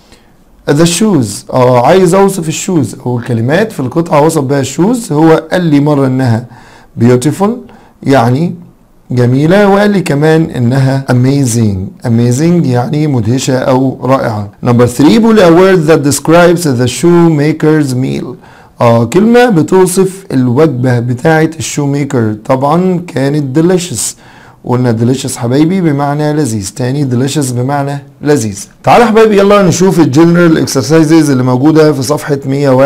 the shoes اه عايز اوصف الشوز او الكلمات في القطعه وصف بها الشوز هو قال لي مره انها beautiful يعني جميلة وقال لي كمان انها amazing amazing يعني مدهشة او رائعة number 3 بيقول a word that describes the shoemaker's meal اه كلمة بتوصف الوجبة بتاعة الشوميكر طبعا كانت delicious قلنا delicious حبايبي بمعنى لذيذ تاني delicious بمعنى لذيذ تعال يا حبايبي يلا نشوف الجنرال اكسرسايزز اللي موجودة في صفحة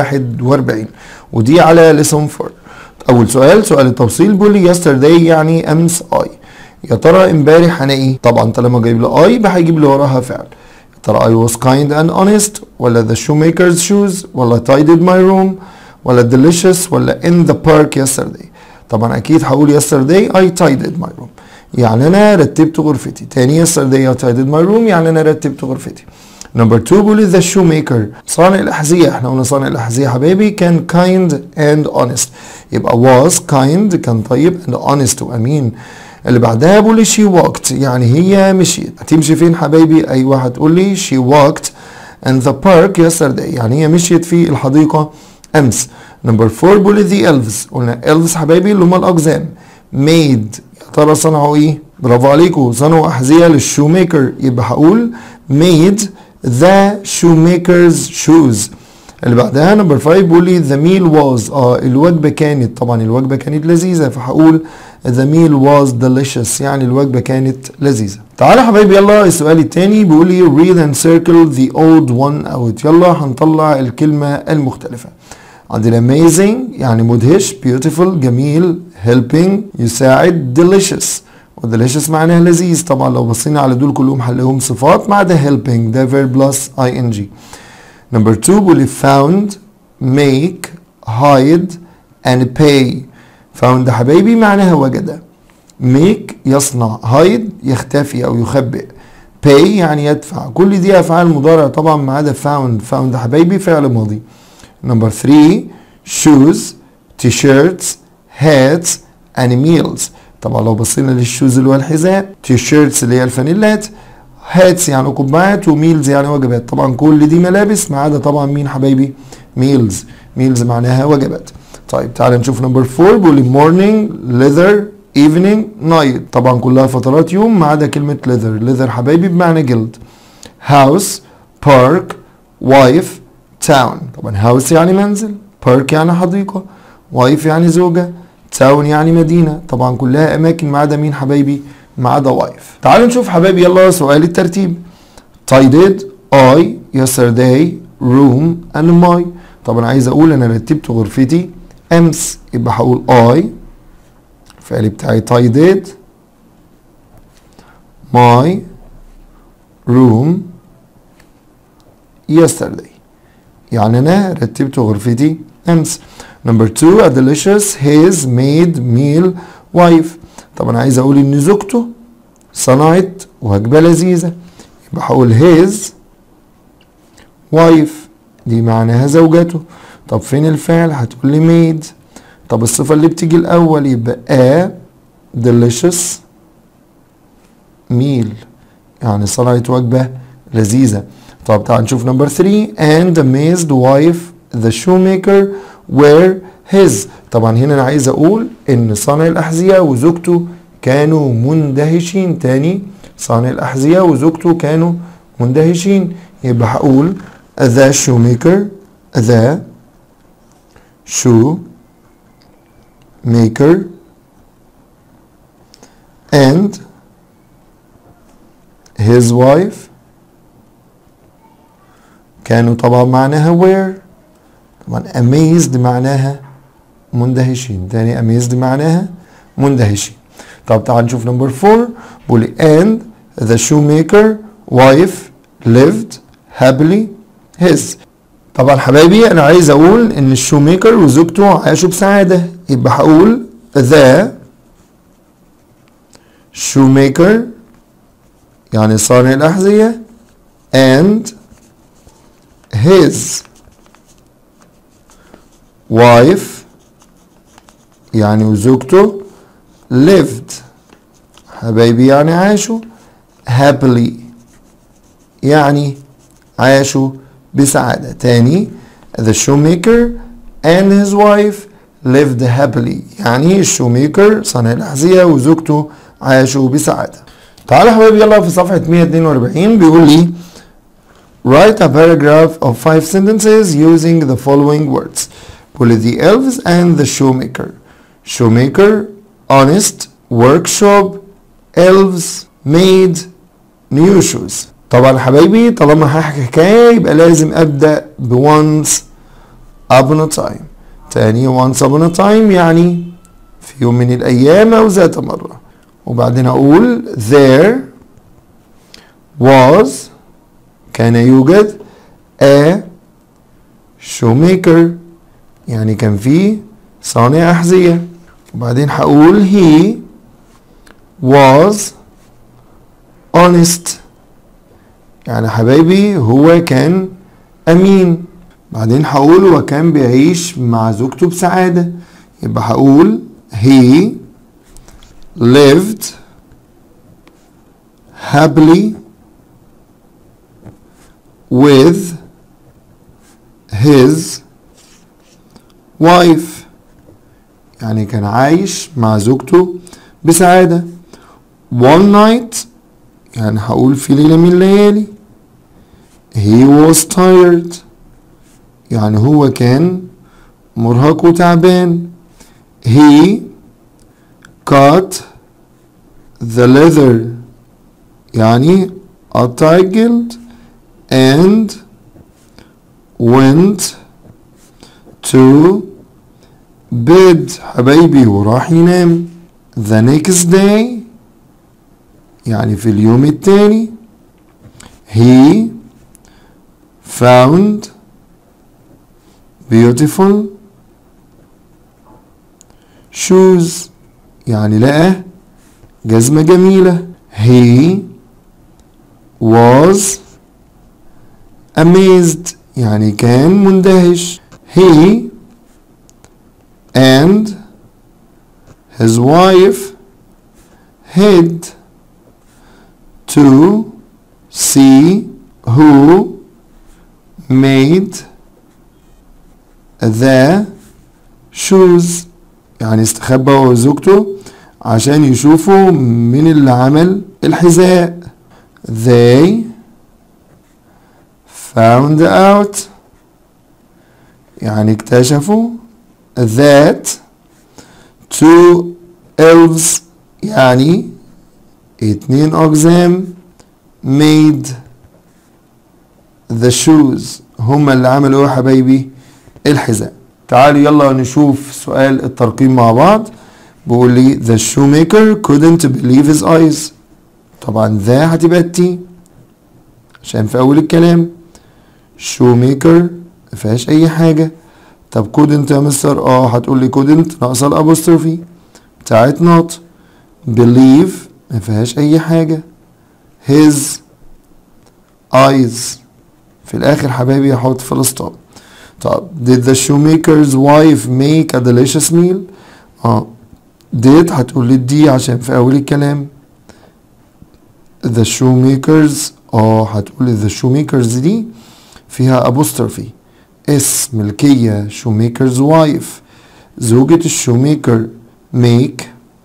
141 ودي على ليسون 4 اول سؤال سؤال التوصيل بيقول لي yesterday يعني امس اي يا ترى امبارح انا ايه طبعا طالما جايب لي اي يبقى هيجيب لي وراها فعل يا ترى I was kind and honest ولا the shoemaker's shoes ولا tidied my room ولا delicious ولا in the park yesterday طبعا اكيد هقول yesterday I tidied my room يعني انا رتبت غرفتي تاني yesterday I tidied my room يعني انا رتبت غرفتي نمبر 2 بيقول the shoemaker صانع الاحذيه احنا قلنا صانع الاحذيه حبايبي كان kind and honest يبقى was kind كان طيب and honest وامين اللي بعدها بيقول لي she walked يعني هي مشيت هتمشي فين حبايبي ايوه هتقول لي she walked in the park yesterday يعني هي مشيت في الحديقه امس نمبر 4 بيقول لي the elves قلنا elves حبايبي اللي هم الاقزام made يا ترى صنعوا ايه برافو عليكم صنعوا احذيه للشوميكر يبقى هقول made the shoemaker's shoes اللي بعدها نمبر 5 بيقول لي the meal was اه الوجبه كانت طبعا الوجبه كانت لذيذه فهقول the meal was delicious يعني الوجبه كانت لذيذه تعالى يا حبايبي يلا السؤال الثاني بيقول لي read and circle the old one out يلا هنطلع الكلمه المختلفه عندنا amazing يعني مدهش beautiful جميل helping يساعد delicious وديليشس معناها لذيذ طبعا لو بصينا على دول كلهم هنلاقيهم صفات ما عدا helping ده verb plus ing نمبر 2 بيقول found make hide and pay found يا حبايبي معناها وجد make يصنع hide يختفي او يخبئ pay يعني يدفع كل دي افعال مضارع طبعا ما عدا found found يا حبايبي فعل ماضي نمبر 3 shoes t-shirts hats and meals طبعا لو بصينا للشوز اللي هو الحذاء تي شيرتس اللي هي الفانيلات هاتس يعني قبعات وميلز يعني وجبات طبعا كل دي ملابس ما عدا طبعا مين حبايبي ميلز ميلز معناها وجبات طيب تعالى نشوف نمبر 4 بيقول لي مورنينج ليذر ايفنينج نايت طبعا كلها فترات يوم ما عدا كلمه ليذر ليذر حبايبي بمعنى جلد هاوس بارك وايف تاون طبعا هاوس يعني منزل بارك يعني حديقه وايف يعني زوجه تاون يعني مدينة طبعا كلها أماكن ما عدا مين حبايبي ما عدا وايف تعالوا نشوف حبايبي يلا سؤال الترتيب tidied I yesterday room and my طبعا عايز أقول أنا رتبت غرفتي أمس يبقى هقول I الفعل بتاعي tidied my room yesterday يعني أنا رتبت غرفتي أمس نمبر 2 a delicious his made meal wife طبعا عايز اقول ان زوجته صنعت وجبه لذيذه يبقى هقول his wife دي معناها زوجته طب فين الفعل هتقول لي made طب الصفه اللي بتيجي الاول يبقى a delicious meal يعني صنعت وجبه لذيذه طب تعال نشوف نمبر 3 and amazed wife the shoemaker were his طبعا هنا انا عايز اقول ان صانع الاحذيه وزوجته كانوا مندهشين تاني صانع الاحذيه وزوجته كانوا مندهشين يبقى هقول the shoemaker the shoe maker and his wife كانوا طبعا معناها were طبعا amazed معناها مندهشين تاني amazed معناها مندهشين طب تعال نشوف نمبر 4 بيقول and the shoemaker wife lived happily his طبعا حبايبي انا عايز اقول ان الشو ميكر وزوجته عاشوا بسعادة يبقى هقول the shoemaker يعني صانع الأحذية and his wife يعني وزوجته lived حبايبي يعني عاشوا happily يعني عاشوا بسعادة تاني the shoemaker and his wife lived happily يعني الشوميكر صانع الأحذية وزوجته عاشوا بسعادة تعالوا يا حبايبي يلا في صفحة 142 بيقول لي Write a paragraph of five sentences using the following words بيقول لي the elves and the shoemaker shoemaker honest workshop elves made new shoes طبعا يا حبايبي طالما هحكي حكاية يبقى لازم أبدأ ب once upon a time تاني once upon a time يعني في يوم من الأيام أو ذات مرة وبعدين أقول there was كان يوجد a shoemaker يعني كان في صانع أحذية وبعدين هقول he was honest يعني حبايبي هو كان أمين بعدين هقول وكان بيعيش مع زوجته بسعادة يبقى هقول he lived happily with his wife يعني كان عايش مع زوجته بسعادة one night يعني هقول في ليلة من الليالي he was tired يعني هو كان مرهق وتعبان he cut the leather يعني قطع الجلد and went to bed حبايبي وراح ينام the next day يعني في اليوم التاني he found beautiful shoes يعني لقى جزمة جميلة he was amazed يعني كان مندهش he and his wife hid to see who made the shoes يعني استخبى هو وزوجته عشان يشوفوا مين اللي عمل الحذاء they found out يعني اكتشفوا that two elves يعني اتنين أقزام made the shoes هما اللي عملوا يا حبايبي الحذاء تعالوا يلا نشوف سؤال الترقيم مع بعض بيقول لي the shoemaker couldn't believe his eyes طبعا ذا هتبقى التي عشان في أول الكلام shoemaker مفيهاش أي حاجة طب couldn't يا مستر اه هتقول لي couldn't ناقصة الأبوستروفي بتاعت not believe مفيهاش أي حاجة his eyes في الآخر حبايبي هحط فول ستوب طب did the shoemaker's wife make a delicious meal اه did هتقول لي دي عشان في أول الكلام the shoemakers اه هتقول لي the shoemakers دي فيها apostrophe اس ملكية shoemaker's wife زوجة الشوميكر make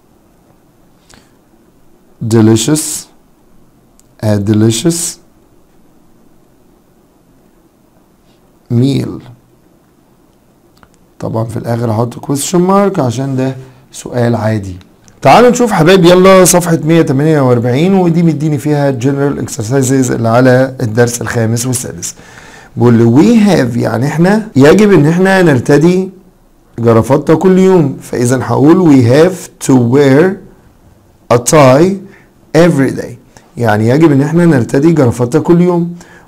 delicious a delicious meal طبعا في الاخر هحط question mark عشان ده سؤال عادي تعالوا نشوف حبايب يلا صفحة 148 ودي مديني فيها general exercises اللي على الدرس الخامس والسادس بيقول لي we have يعني احنا يجب ان احنا نرتدي جرافطة كل يوم فاذا هقول we have to wear a tie every day يعني يجب ان احنا نرتدي جرافطة كل يوم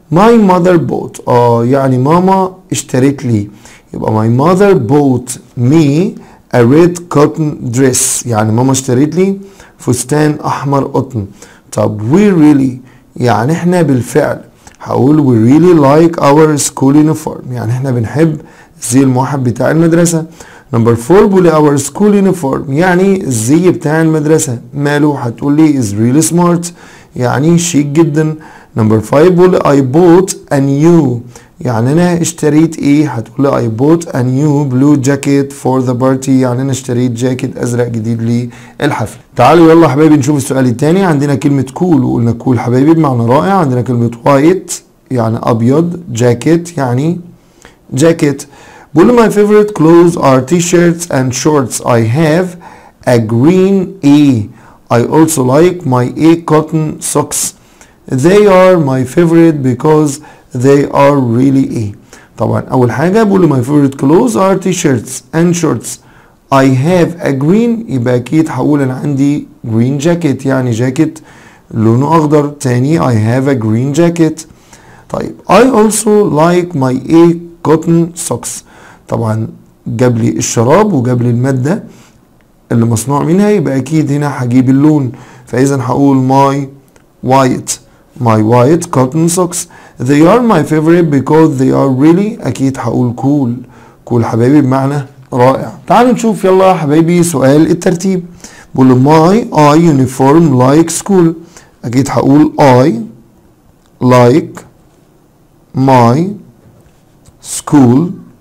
my mother bought اه يعني ماما اشترت لي يبقى my mother bought me a red cotton dress يعني ماما اشترت لي فستان احمر قطن طب we really يعني احنا بالفعل هقول we really like our school uniform يعني احنا بنحب الزي الموحد بتاع المدرسة نمبر فور بقول our school uniform يعني الزي بتاع المدرسة ماله هتقول لي is really smart يعني شيك جدا نمبر 5 بقول I bought a new يعني انا اشتريت ايه هتقول لي I bought a new blue jacket for the party يعني انا اشتريت جاكيت ازرق جديد للحفل تعالوا يلا حبايبي نشوف السؤال الثاني عندنا كلمة كول وقلنا كول حبايبي بمعنى رائع عندنا كلمة وايت يعني ابيض جاكيت يعني جاكيت بقول my favorite clothes are t-shirts and shorts I have a green A I also like my A cotton socks they are my favorite because they are really A طبعا أول حاجة بقول my favorite clothes are t-shirts and shorts I have a green يبقى أكيد هقول أنا عندي green jacket يعني جاكيت لونه أخضر تاني I have a green jacket طيب I also like my A cotton socks طبعا جاب لي الشراب وجاب لي المادة اللي مصنوع منها يبقى أكيد هنا هجيب اللون فإذا هقول my white my white cotton socks they are my favorite because they are really أكيد هقول cool cool حبايبي بمعنى رائع تعالوا نشوف يلا حبايبي سؤال الترتيب بقول my I uniform like school أكيد هقول I like my school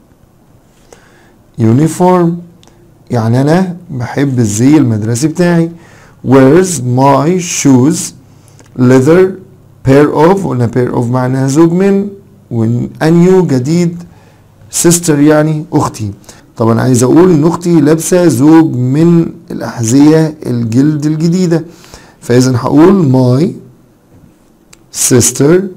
uniform يعني أنا بحب الزي المدرسي بتاعي wears my shoes leather pair of قلنا pair of معناها زوج من a new جديد sister يعني أختي طبعا عايز أقول إن أختي لابسة زوج من الأحذية الجلد الجديدة فإذا هقول my sister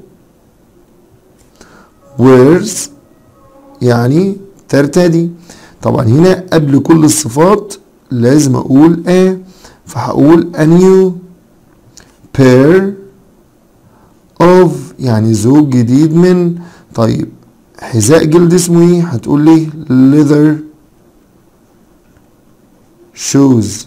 wears يعني ترتدي طبعا هنا قبل كل الصفات لازم اقول a فهقول a new pair of يعني زوج جديد من طيب حذاء جلد اسمه ايه هتقول لي leather shoes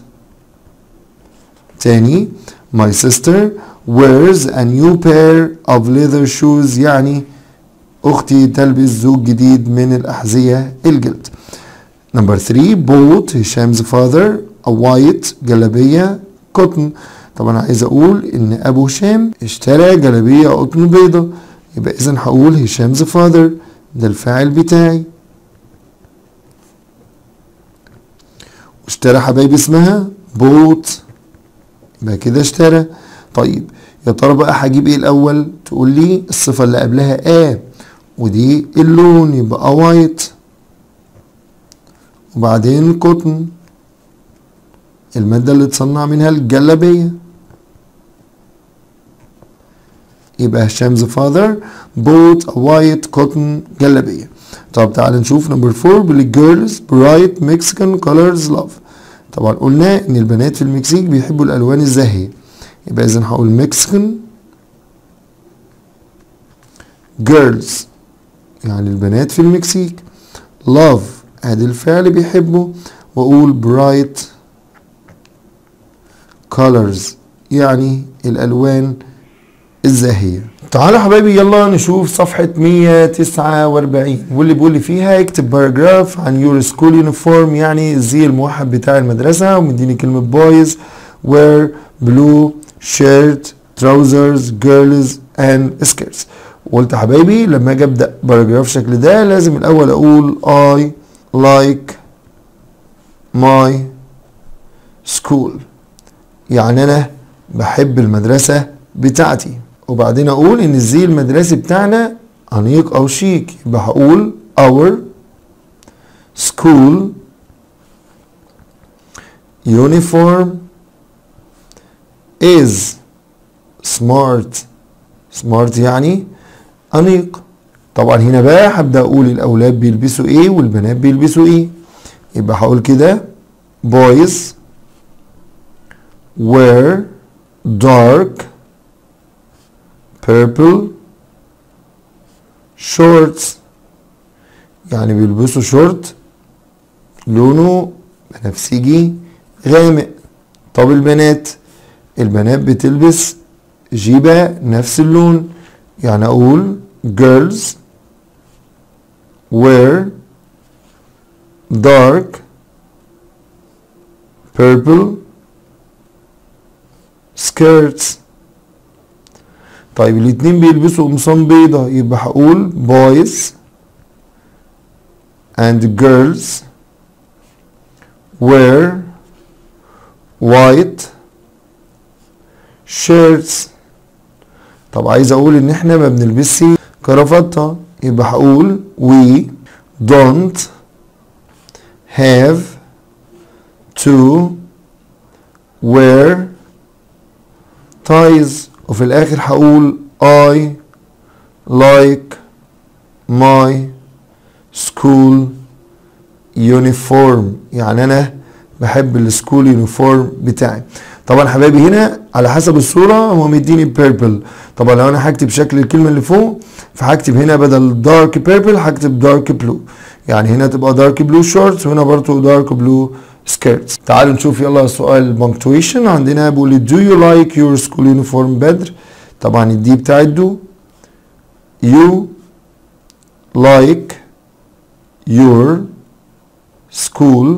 تاني my sister wears a new pair of leather shoes يعني اختي تلبس زوج جديد من الاحذيه الجلد نمبر 3 bought هشام's father a white جلابيه قطن طبعا عايز اقول ان ابو هشام اشترى جلابيه قطن بيضه يبقى اذا هقول هشام's father ده الفاعل بتاعي واشترى حبايبي اسمها bought يبقى كده اشترى طيب يا ترى بقى هجيب ايه الاول تقول لي الصفه اللي قبلها ا ودي اللون يبقى وايت وبعدين قطن المادة اللي اتصنع منها الجلابية يبقى هشام's father bought a white cotton جلابية طب تعال نشوف نمبر 4 بيقول girls bright Mexican colors love طبعا قلنا ان البنات في المكسيك بيحبوا الالوان الزاهية يبقى اذا هقول Mexican girls يعني البنات في المكسيك love ادي الفعل بيحبه واقول bright colors يعني الالوان الزاهية تعالوا حبايبي يلا نشوف صفحة 149 واللي بيقول لي فيها اكتب باراجراف عن يور سكول يونيفورم يعني الزي الموحد بتاع المدرسة ومديني كلمة بويز wear blue shirt trousers girls and skirts وقلت حبايبي لما اجي ابدا باراجراف شكل ده لازم الاول اقول I like my school يعني انا بحب المدرسة بتاعتي وبعدين اقول ان الزي المدرسي بتاعنا انيق او شيك يبقى هقول our school uniform is smart smart يعني أنيق طبعا هنا بقى هبدأ أقول الأولاد بيلبسوا إيه والبنات بيلبسوا إيه يبقى هقول كده boys wear dark purple shorts يعني بيلبسوا شورت لونه بنفسجي غامق طب البنات البنات بتلبس جيبة نفس اللون يعني أقول girls wear dark purple skirts طيب الاتنين بيلبسوا قمصان بيضة يبقى هقول boys and girls wear white shirts طب عايز اقول ان احنا ما بنلبسش كرافتة يبقى هقول we don't have to wear ties وفي الاخر هقول I like my school uniform يعني انا بحب السكول يونيفورم بتاعي طبعا حبايبي هنا على حسب الصوره هو مديني بيربل طبعا لو انا هكتب شكل الكلمه اللي فوق فهكتب هنا بدل دارك بيربل هكتب دارك بلو يعني هنا تبقى دارك بلو شورتس وهنا برضه دارك بلو سكيرتس تعالوا نشوف يلا سؤال بنكتويشن عندنا بيقول do you like your school uniform بدر طبعا الدي بتاعت دو you like your school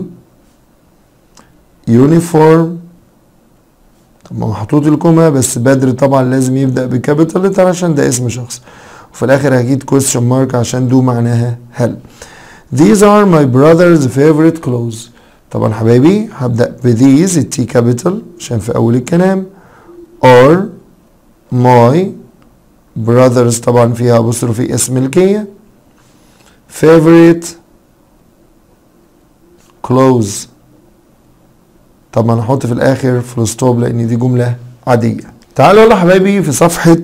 uniform طب ما محطوط الكوما بس بدر طبعا لازم يبدأ بكابيتال لتر عشان ده اسم شخص وفي الآخر هجيب question mark عشان دو معناها هل These are my brother's favorite clothes طبعا حبايبي هبدأ ب these التي كابيتال عشان في أول الكلام are my brothers طبعا فيها apostrophe اسم ملكية favorite clothes طبعا هحط في الاخر فول ستوب لان دي جمله عاديه تعالوا يلا حبايبي في صفحه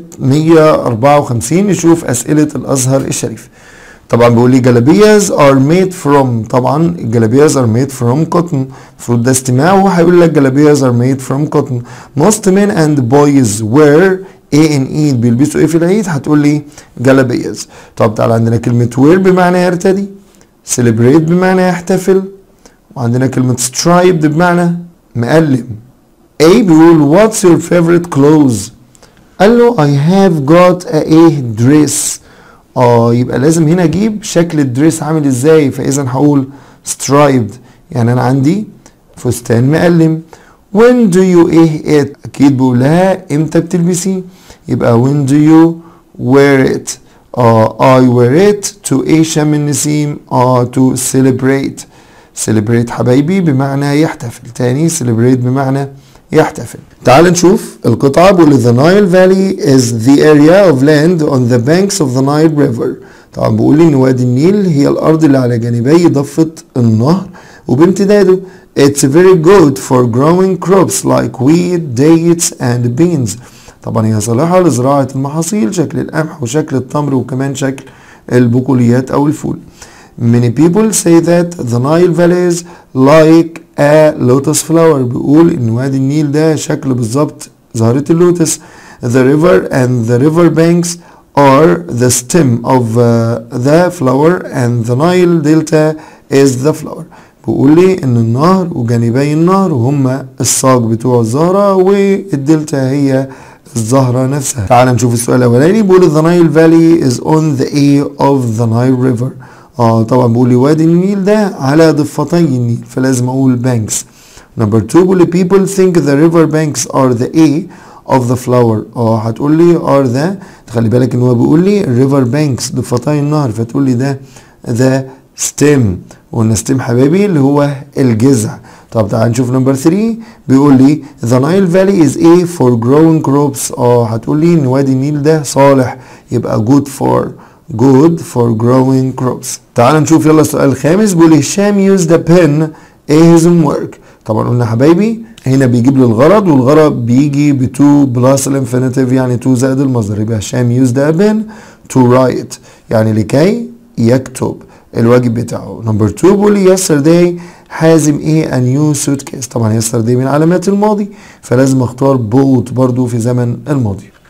154 نشوف اسئله الازهر الشريف طبعا بيقول لي جلابيز ار ميد فروم طبعا الجلابيز ار ميد فروم كوتن المفروض ده استماع وهو هيقول لك جلابيز ار ميد فروم كوتن most men and boys wear ايه ان ايد بيلبسوا ايه في العيد هتقول لي جلابيز طب تعالى عندنا كلمه وير بمعنى يرتدي celebrate بمعنى يحتفل وعندنا كلمه striped بمعنى مقلم A بيقول what's your favorite clothes قال له I have got a, a dress اه يبقى لازم هنا اجيب شكل الدريس عامل ازاي فاذا هقول striped يعني انا عندي فستان مقلم when do you ايه it اكيد بقول لها امتى بتلبسيه يبقى when do you wear it اه I wear it to ايه شم النسيم اه to celebrate celebrate حبايبي بمعنى يحتفل تاني celebrate بمعنى يحتفل تعال نشوف القطعة بيقول the Nile Valley is the area of land on the banks of the Nile River طبعا بيقول لي ان وادي النيل هي الارض اللي على جانبي ضفة النهر وبامتداده it's very good for growing crops like wheat, dates and beans طبعا هي صالحة لزراعة المحاصيل شكل القمح وشكل التمر وكمان شكل البقوليات او الفول Many people say that the Nile Valley is like a lotus flower بيقول ان وادي النيل ده شكل بالظبط زهرة اللوتس The river and the river banks are the stem of uh, the flower and the Nile Delta is the flower بيقول لي ان النهر وجانبي النهر هما الساق بتوع الزهرة والدلتا هي الزهرة نفسها تعال نشوف السؤال الاولاني بيقول the Nile Valley is on the A of the Nile River اه طبعا بيقول لي وادي النيل ده على ضفتي النيل فلازم اقول بانكس نمبر 2 بيقول لي people think the river banks are the A of the flower اه هتقول لي are the تخلي بالك ان هو بيقول لي river banks ضفتي النهر فتقول لي ده the stem وقلنا stem حبايبي اللي هو الجذع طب تعال نشوف نمبر 3 بيقول لي the Nile Valley is A for growing crops اه هتقول لي ان وادي النيل ده صالح يبقى good for good for growing crops تعال نشوف يلا السؤال الخامس بيقول هشام used a pen in his homework طبعا قلنا حبايبي هنا بيجيب لي الغرض والغرض بيجي ب 2 بلس الانفينيتيف يعني 2 زائد المصدر يبقى هشام used a pen to write يعني لكي يكتب الواجب بتاعه نمبر 2 بيقول لي yesterday حازم ايه a new suitcase طبعا yesterday من علامات الماضي فلازم اختار bought برضو في زمن الماضي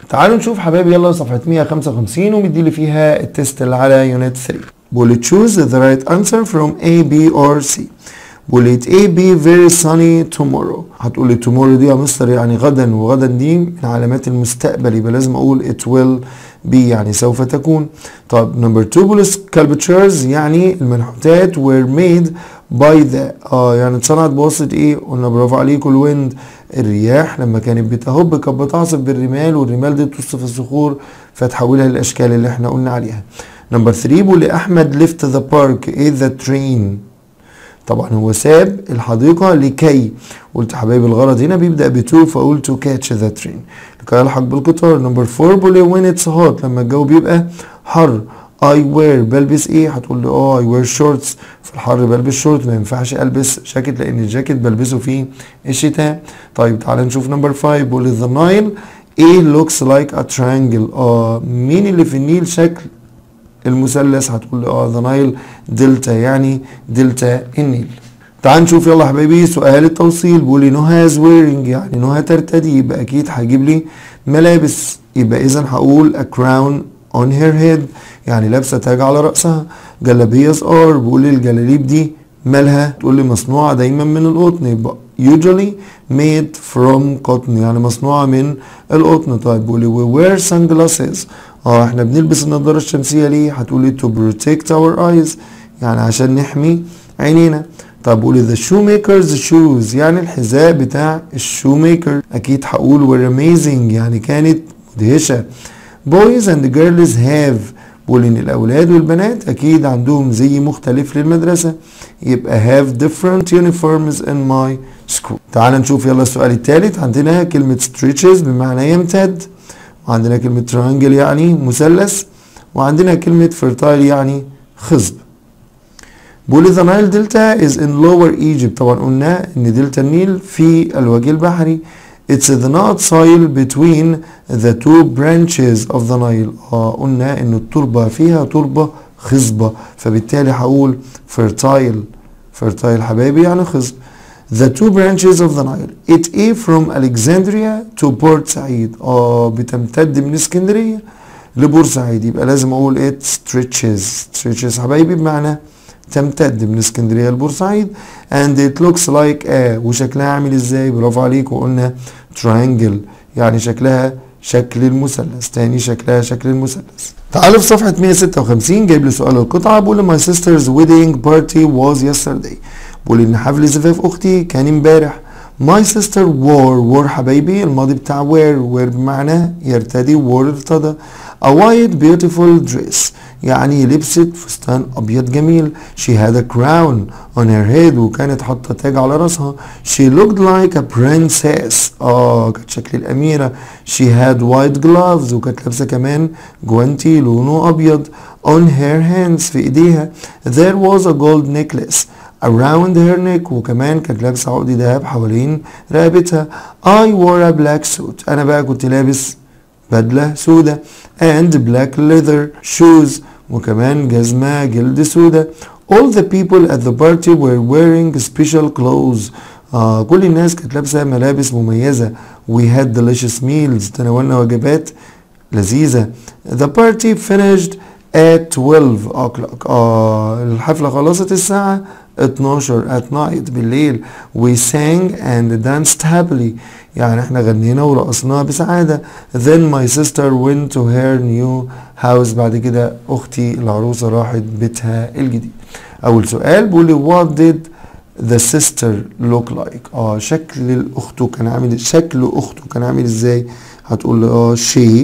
تعالوا نشوف حبايبي يلا صفحة 155 ومدي لي فيها التست اللي على يونت 3 بقول choose the right answer from A, B or C بقول A, B very sunny tomorrow هتقول لي tomorrow دي يا مستر يعني غدا وغدا دي من علامات المستقبل يبقى لازم اقول it will be يعني سوف تكون طب نمبر 2 بقول sculptures يعني المنحوتات were made by the اه يعني اتصنعت بواسطة ايه قلنا برافو عليكم الويند الرياح لما كانت بتهب كانت بتعصف بالرمال والرمال دي توصف الصخور فتحولها للاشكال اللي احنا قلنا عليها نمبر 3 بيقول لي احمد ليفت ذا بارك ايه ذا ترين طبعا هو ساب الحديقه لكي قلت حبايبي الغرض هنا بيبدا بتو فقلت تو كاتش ذا ترين لكي يلحق بالقطار نمبر 4 بيقول لي وين اتس هوت لما الجو بيبقى حر اي وير بلبس ايه هتقول لي اه اي وير شورتس في الحر بلبس شورت ما ينفعش البس جاكيت لان الجاكيت بلبسه في الشتاء طيب تعال نشوف نمبر 5 بيقول لي ذا نايل ايه لوكس لايك ا تريانجل اه مين اللي في النيل شكل المثلث هتقول لي اه ذا نايل دلتا يعني دلتا النيل تعال نشوف يلا حبايبي سؤال التوصيل بيقول لي نهاز ويرنج يعني نهى ترتدي يبقى اكيد هجيب لي ملابس يبقى اذا هقول a crown on her head يعني لابسه تاج على راسها جلابيز ار بيقول لي الجلاليب دي مالها تقول لي مصنوعه دايما من القطن يبقى usually made from cotton يعني مصنوعه من القطن طيب بيقول لي we wear sunglasses اه احنا بنلبس النضاره الشمسيه ليه هتقول لي to protect our eyes يعني عشان نحمي عينينا طب قولي the shoemaker's shoes يعني الحذاء بتاع الشوميكر اكيد هقول were amazing يعني كانت مدهشه boys and girls have بقول ان الاولاد والبنات اكيد عندهم زي مختلف للمدرسه يبقى have different uniforms in my school تعال نشوف يلا السؤال الثالث عندنا كلمه stretches بمعنى يمتد وعندنا كلمه triangle يعني مثلث وعندنا كلمه fertile يعني خصب بيقول ذا نايل دلتا is in lower Egypt طبعا قلنا ان دلتا النيل في الوجه البحري It's the not soil between the two branches of the Nile آه قلنا ان التربة فيها تربة خصبة فبالتالي هقول fertile fertile حبايبي يعني خصب The two branches of the Nile It is from Alexandria to Port سعيد اه بتمتد من اسكندرية لبورسعيد يبقى لازم اقول it stretches stretches حبايبي بمعنى تمتد من اسكندريه لبورسعيد and it looks like a وشكلها عامل ازاي برافو عليك وقلنا triangle يعني شكلها شكل المثلث تاني شكلها شكل المثلث تعالوا في صفحة 156 جايب لي سؤال القطعة بقول my sister's wedding party was yesterday بقول ان حفل زفاف اختي كان امبارح My sister wore wore حبايبي الماضي بتاع wear wear بمعنى يرتدي wore ارتدى a white beautiful dress يعني لبست فستان ابيض جميل she had a crown on her head وكانت حاطه تاج على راسها she looked like a princess اه كانت شكل الاميره she had white gloves وكانت لابسه كمان جوانتي لونه ابيض on her hands في ايديها there was a gold necklace around her neck وكمان كانت لابسه عقد دهب حوالين رقبتها I wore a black suit انا بقى كنت لابس بدله سودة and black leather shoes وكمان جزمة جلد سودة all the people at the party were wearing special clothes آه كل الناس كانت لابسة ملابس مميزة we had delicious meals تناولنا وجبات لذيذة the party finished at 12 o'clock آه الحفلة خلصت الساعة 12 at night بالليل we sang and danced happily يعني احنا غنينا ورقصنا بسعادة then my sister went to her new house بعد كده اختي العروسة راحت بيتها الجديد اول سؤال بيقول لي what did the sister look like اه شكل الاخت كان عامل شكل اخته كان عامل ازاي هتقول لي اه she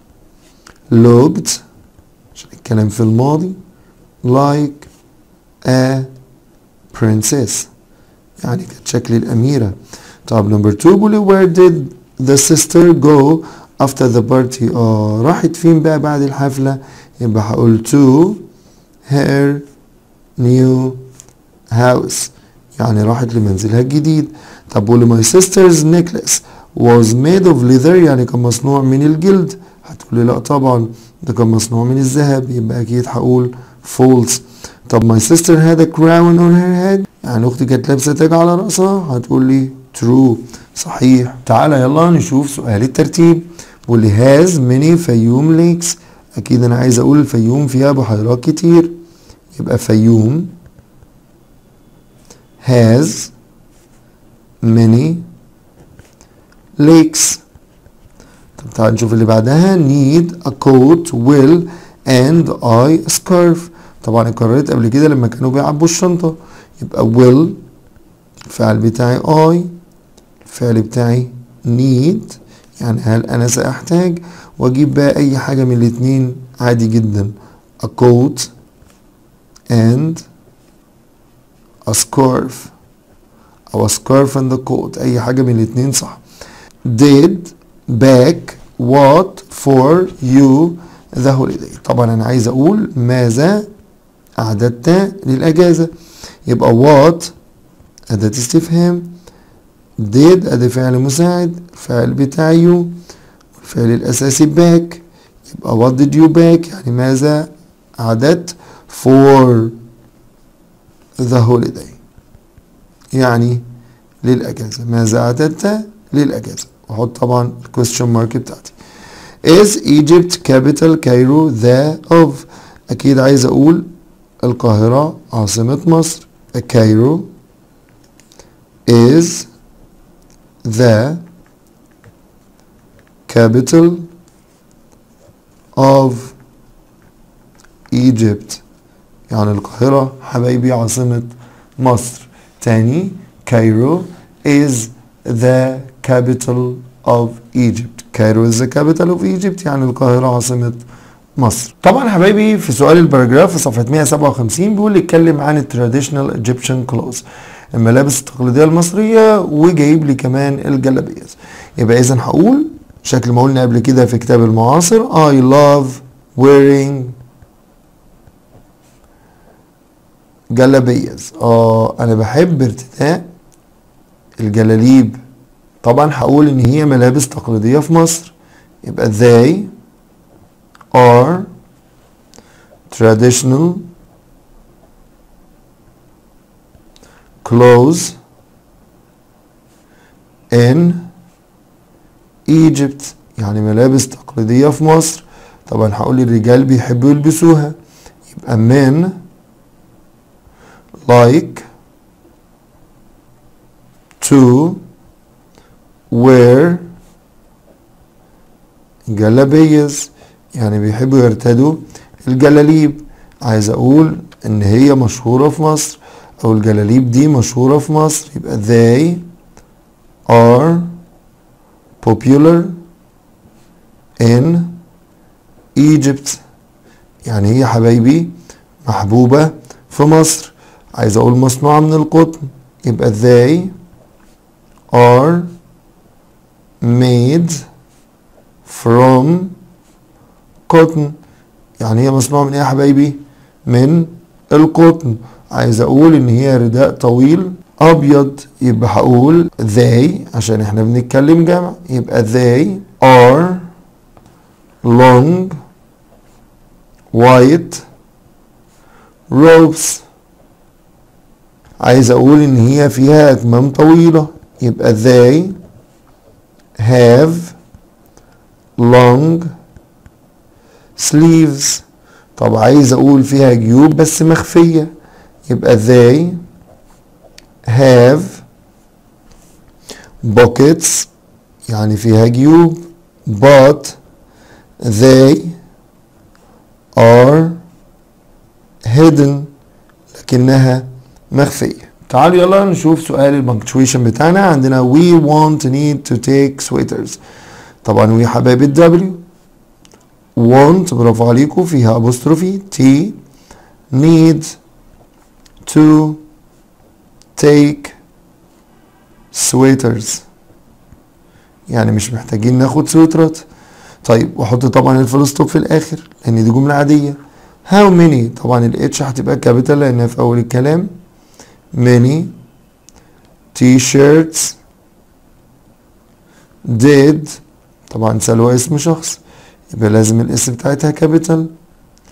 looked عشان الكلام في الماضي like a princess يعني كانت شكل الأميرة طب نمبر 2 بيقول لي where did the sister go after the party اه راحت فين بقى بعد الحفلة يبقى هقول to her new house يعني راحت لمنزلها الجديد طب بيقول لي my sister's necklace was made of leather يعني كان مصنوع من الجلد هتقول لي لا طبعا ده كان مصنوع من الذهب يبقى اكيد هقول false طب my sister had a crown on her head يعني اختي كانت لابسه تاج على راسها هتقول لي true صحيح تعالى يلا نشوف سؤال الترتيب واللي has many فيوم lakes اكيد انا عايز اقول الفيوم فيها بحيرات كتير يبقى فيوم has many lakes طب تعال نشوف اللي بعدها need a coat will and I a scarf طبعا اتكررت قبل كده لما كانوا بيعبوا الشنطة يبقى will الفعل بتاعي I الفعل بتاعي need يعني هل أنا سأحتاج وأجيب بقى أي حاجة من الاتنين عادي جدا a coat and a scarf أو a scarf and a coat أي حاجة من الاتنين صح did back what for you the holiday طبعا أنا عايز أقول ماذا أعددت للأجازة يبقى what أداة استفهام did أداة فعل مساعد الفعل بتاع you الفعل الأساسي back يبقى what did you back يعني ماذا أعددت for the holiday يعني للأجازة ماذا أعددت للأجازة وأحط طبعا الكويستشن مارك بتاعتي Is Egypt capital Cairo the of أكيد عايز أقول القاهرة عاصمة مصر Cairo is the capital of Egypt يعني القاهرة حبايبي عاصمة مصر تاني Cairo is the capital of Egypt Cairo is the capital of Egypt يعني القاهرة عاصمة مصر طبعا حبايبي في سؤال الباراجراف في صفحة 157 بيقول يتكلم عن التراديشنال ايجيبشن كلوز الملابس التقليدية المصرية وجايب لي كمان الجلابيات يبقى اذا هقول شكل ما قلنا قبل كده في كتاب المعاصر I love wearing جلابيز اه انا بحب ارتداء الجلاليب طبعا هقول ان هي ملابس تقليدية في مصر يبقى they are traditional clothes in Egypt يعني ملابس تقليدية في مصر طبعا هقول الرجال بيحبوا يلبسوها يبقى men like to wear جلابيز يعني بيحبوا يرتدوا الجلاليب عايز اقول ان هي مشهورة في مصر او الجلاليب دي مشهورة في مصر يبقى they are popular in Egypt يعني هي حبايبي محبوبة في مصر عايز اقول مصنوعة من القطن يبقى they are made from cotton يعني هي مصنوعة من ايه يا حبايبي من القطن عايز اقول ان هي رداء طويل ابيض يبقى هقول they عشان احنا بنتكلم جمع يبقى they are long white robes عايز اقول ان هي فيها اكمام طويلة يبقى they have long sleeves طب عايز اقول فيها جيوب بس مخفية يبقى they have pockets يعني فيها جيوب but they are hidden لكنها مخفية تعالوا يلا نشوف سؤال البنكتويشن بتاعنا عندنا we want need to take sweaters طبعا we حبايب الدبليو want برافو عليكم فيها apostrophe T need to take sweaters يعني مش محتاجين ناخد سويترات طيب واحط طبعا الفول ستوب في الاخر لان دي جمله عاديه how many طبعا الاتش هتبقى كابيتال لانها في اول الكلام many t-shirts did طبعا سلوى اسم شخص يبقى لازم الاسم بتاعتها كابيتال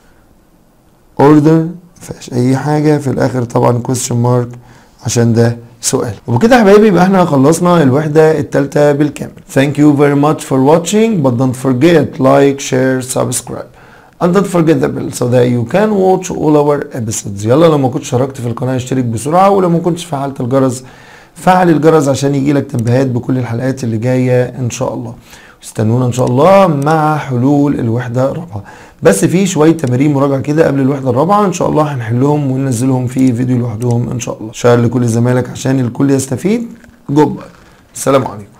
order مفيهاش اي حاجة في الاخر طبعا question mark عشان ده سؤال وبكده يا حبايبي يبقى احنا خلصنا الوحدة التالتة بالكامل thank you very much for watching but don't forget like share subscribe and don't forget the bell so that you can watch all our episodes يلا لو ما كنتش شاركت في القناة اشترك بسرعة ولو ما كنتش فعلت الجرس فعل الجرس عشان يجيلك تنبيهات بكل الحلقات اللي جاية ان شاء الله استنونا ان شاء الله مع حلول الوحدة الرابعة بس في شوية تمارين مراجعة كده قبل الوحدة الرابعة ان شاء الله هنحلهم وننزلهم في فيديو لوحدهم ان شاء الله شير لكل زمايلك عشان الكل يستفيد جود باي السلام عليكم